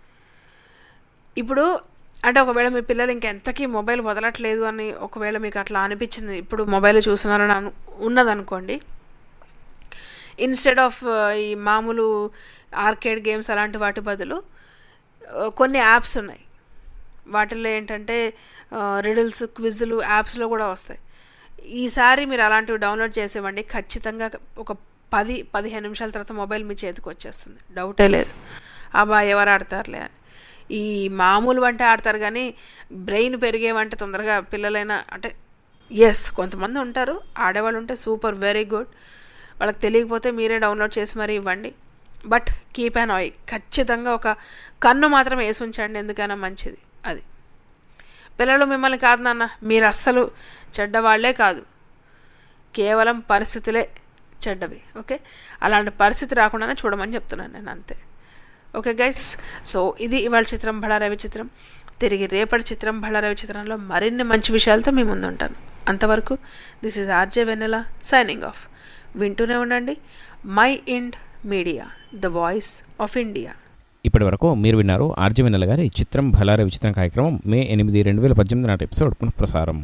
Speaker 7: ఇప్పుడు అంటే ఒకవేళ మీ పిల్లలు ఇంకెంతకీ మొబైల్ వదలట్లేదు అని ఒకవేళ మీకు అట్లా అనిపించింది ఇప్పుడు మొబైల్ చూస్తున్నారని అను ఉన్నదనుకోండి ఇన్స్టెడ్ ఆఫ్ ఈ మామూలు ఆర్కేడ్ గేమ్స్ అలాంటి వాటి బదులు ఆ, కొన్ని యాప్స్ ఉన్నాయి వాటిల్లో ఏంటంటే రిడిల్స్ క్విజ్లు యాప్స్లో కూడా వస్తాయి ఈసారి మీరు అలాంటివి డౌన్లోడ్ చేసేవండి ఖచ్చితంగా ఒక పది పదిహేను నిమిషాల తర్వాత మొబైల్ మీ చేతికి వచ్చేస్తుంది డౌటే లేదు అబ్బా ఎవరు ఆడతారులే అని ఈ మామూలు వంట ఆడతారు కానీ బ్రెయిన్ పెరిగేవంటే తొందరగా పిల్లలైనా అంటే ఎస్ కొంతమంది ఉంటారు ఆడేవాళ్ళు ఉంటే సూపర్ వెరీ గుడ్ వాళ్ళకి తెలియకపోతే మీరే డౌన్లోడ్ చేసి మరీ ఇవ్వండి బట్ కీప్ అన్ ఆయి ఖచ్చితంగా ఒక కన్ను మాత్రం వేసి ఉంచండి ఎందుకైనా మంచిది అది పిల్లలు మిమ్మల్ని కాదు నాన్న మీరు అస్సలు చెడ్డవాళ్లే కాదు కేవలం పరిస్థితులే చెడ్డవి ఓకే అలాంటి పరిస్థితి రాకుండానే చూడమని చెప్తున్నాను నేను అంతే ఓకే గైస్ సో ఇది ఇవాళ చిత్రం బళారవి చిత్రం తిరిగి రేపటి చిత్రం బళారవి చిత్రంలో మరిన్ని మంచి విషయాలతో మీ ముందు ఉంటాను అంతవరకు this is RJ Vennela signing off వింటూనే ఉండండి Mind Media the voice of India
Speaker 5: ఇప్పటి వరకు మీరు విన్నారు ఆర్జీ వెన్నెల గారి చిత్రం భలారే విచిత్రం కార్యక్రమం మే ఎనిమిది రెండు వేల పద్దెనిమిది నాటి ఎపిసోడ్ పునఃప్రసారం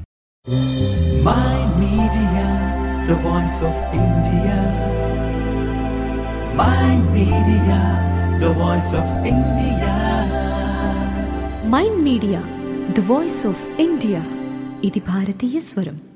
Speaker 3: My Media, the voice of India. My Media, the voice of India.
Speaker 4: Mind media the voice of India ఇది భారతీయ స్వరం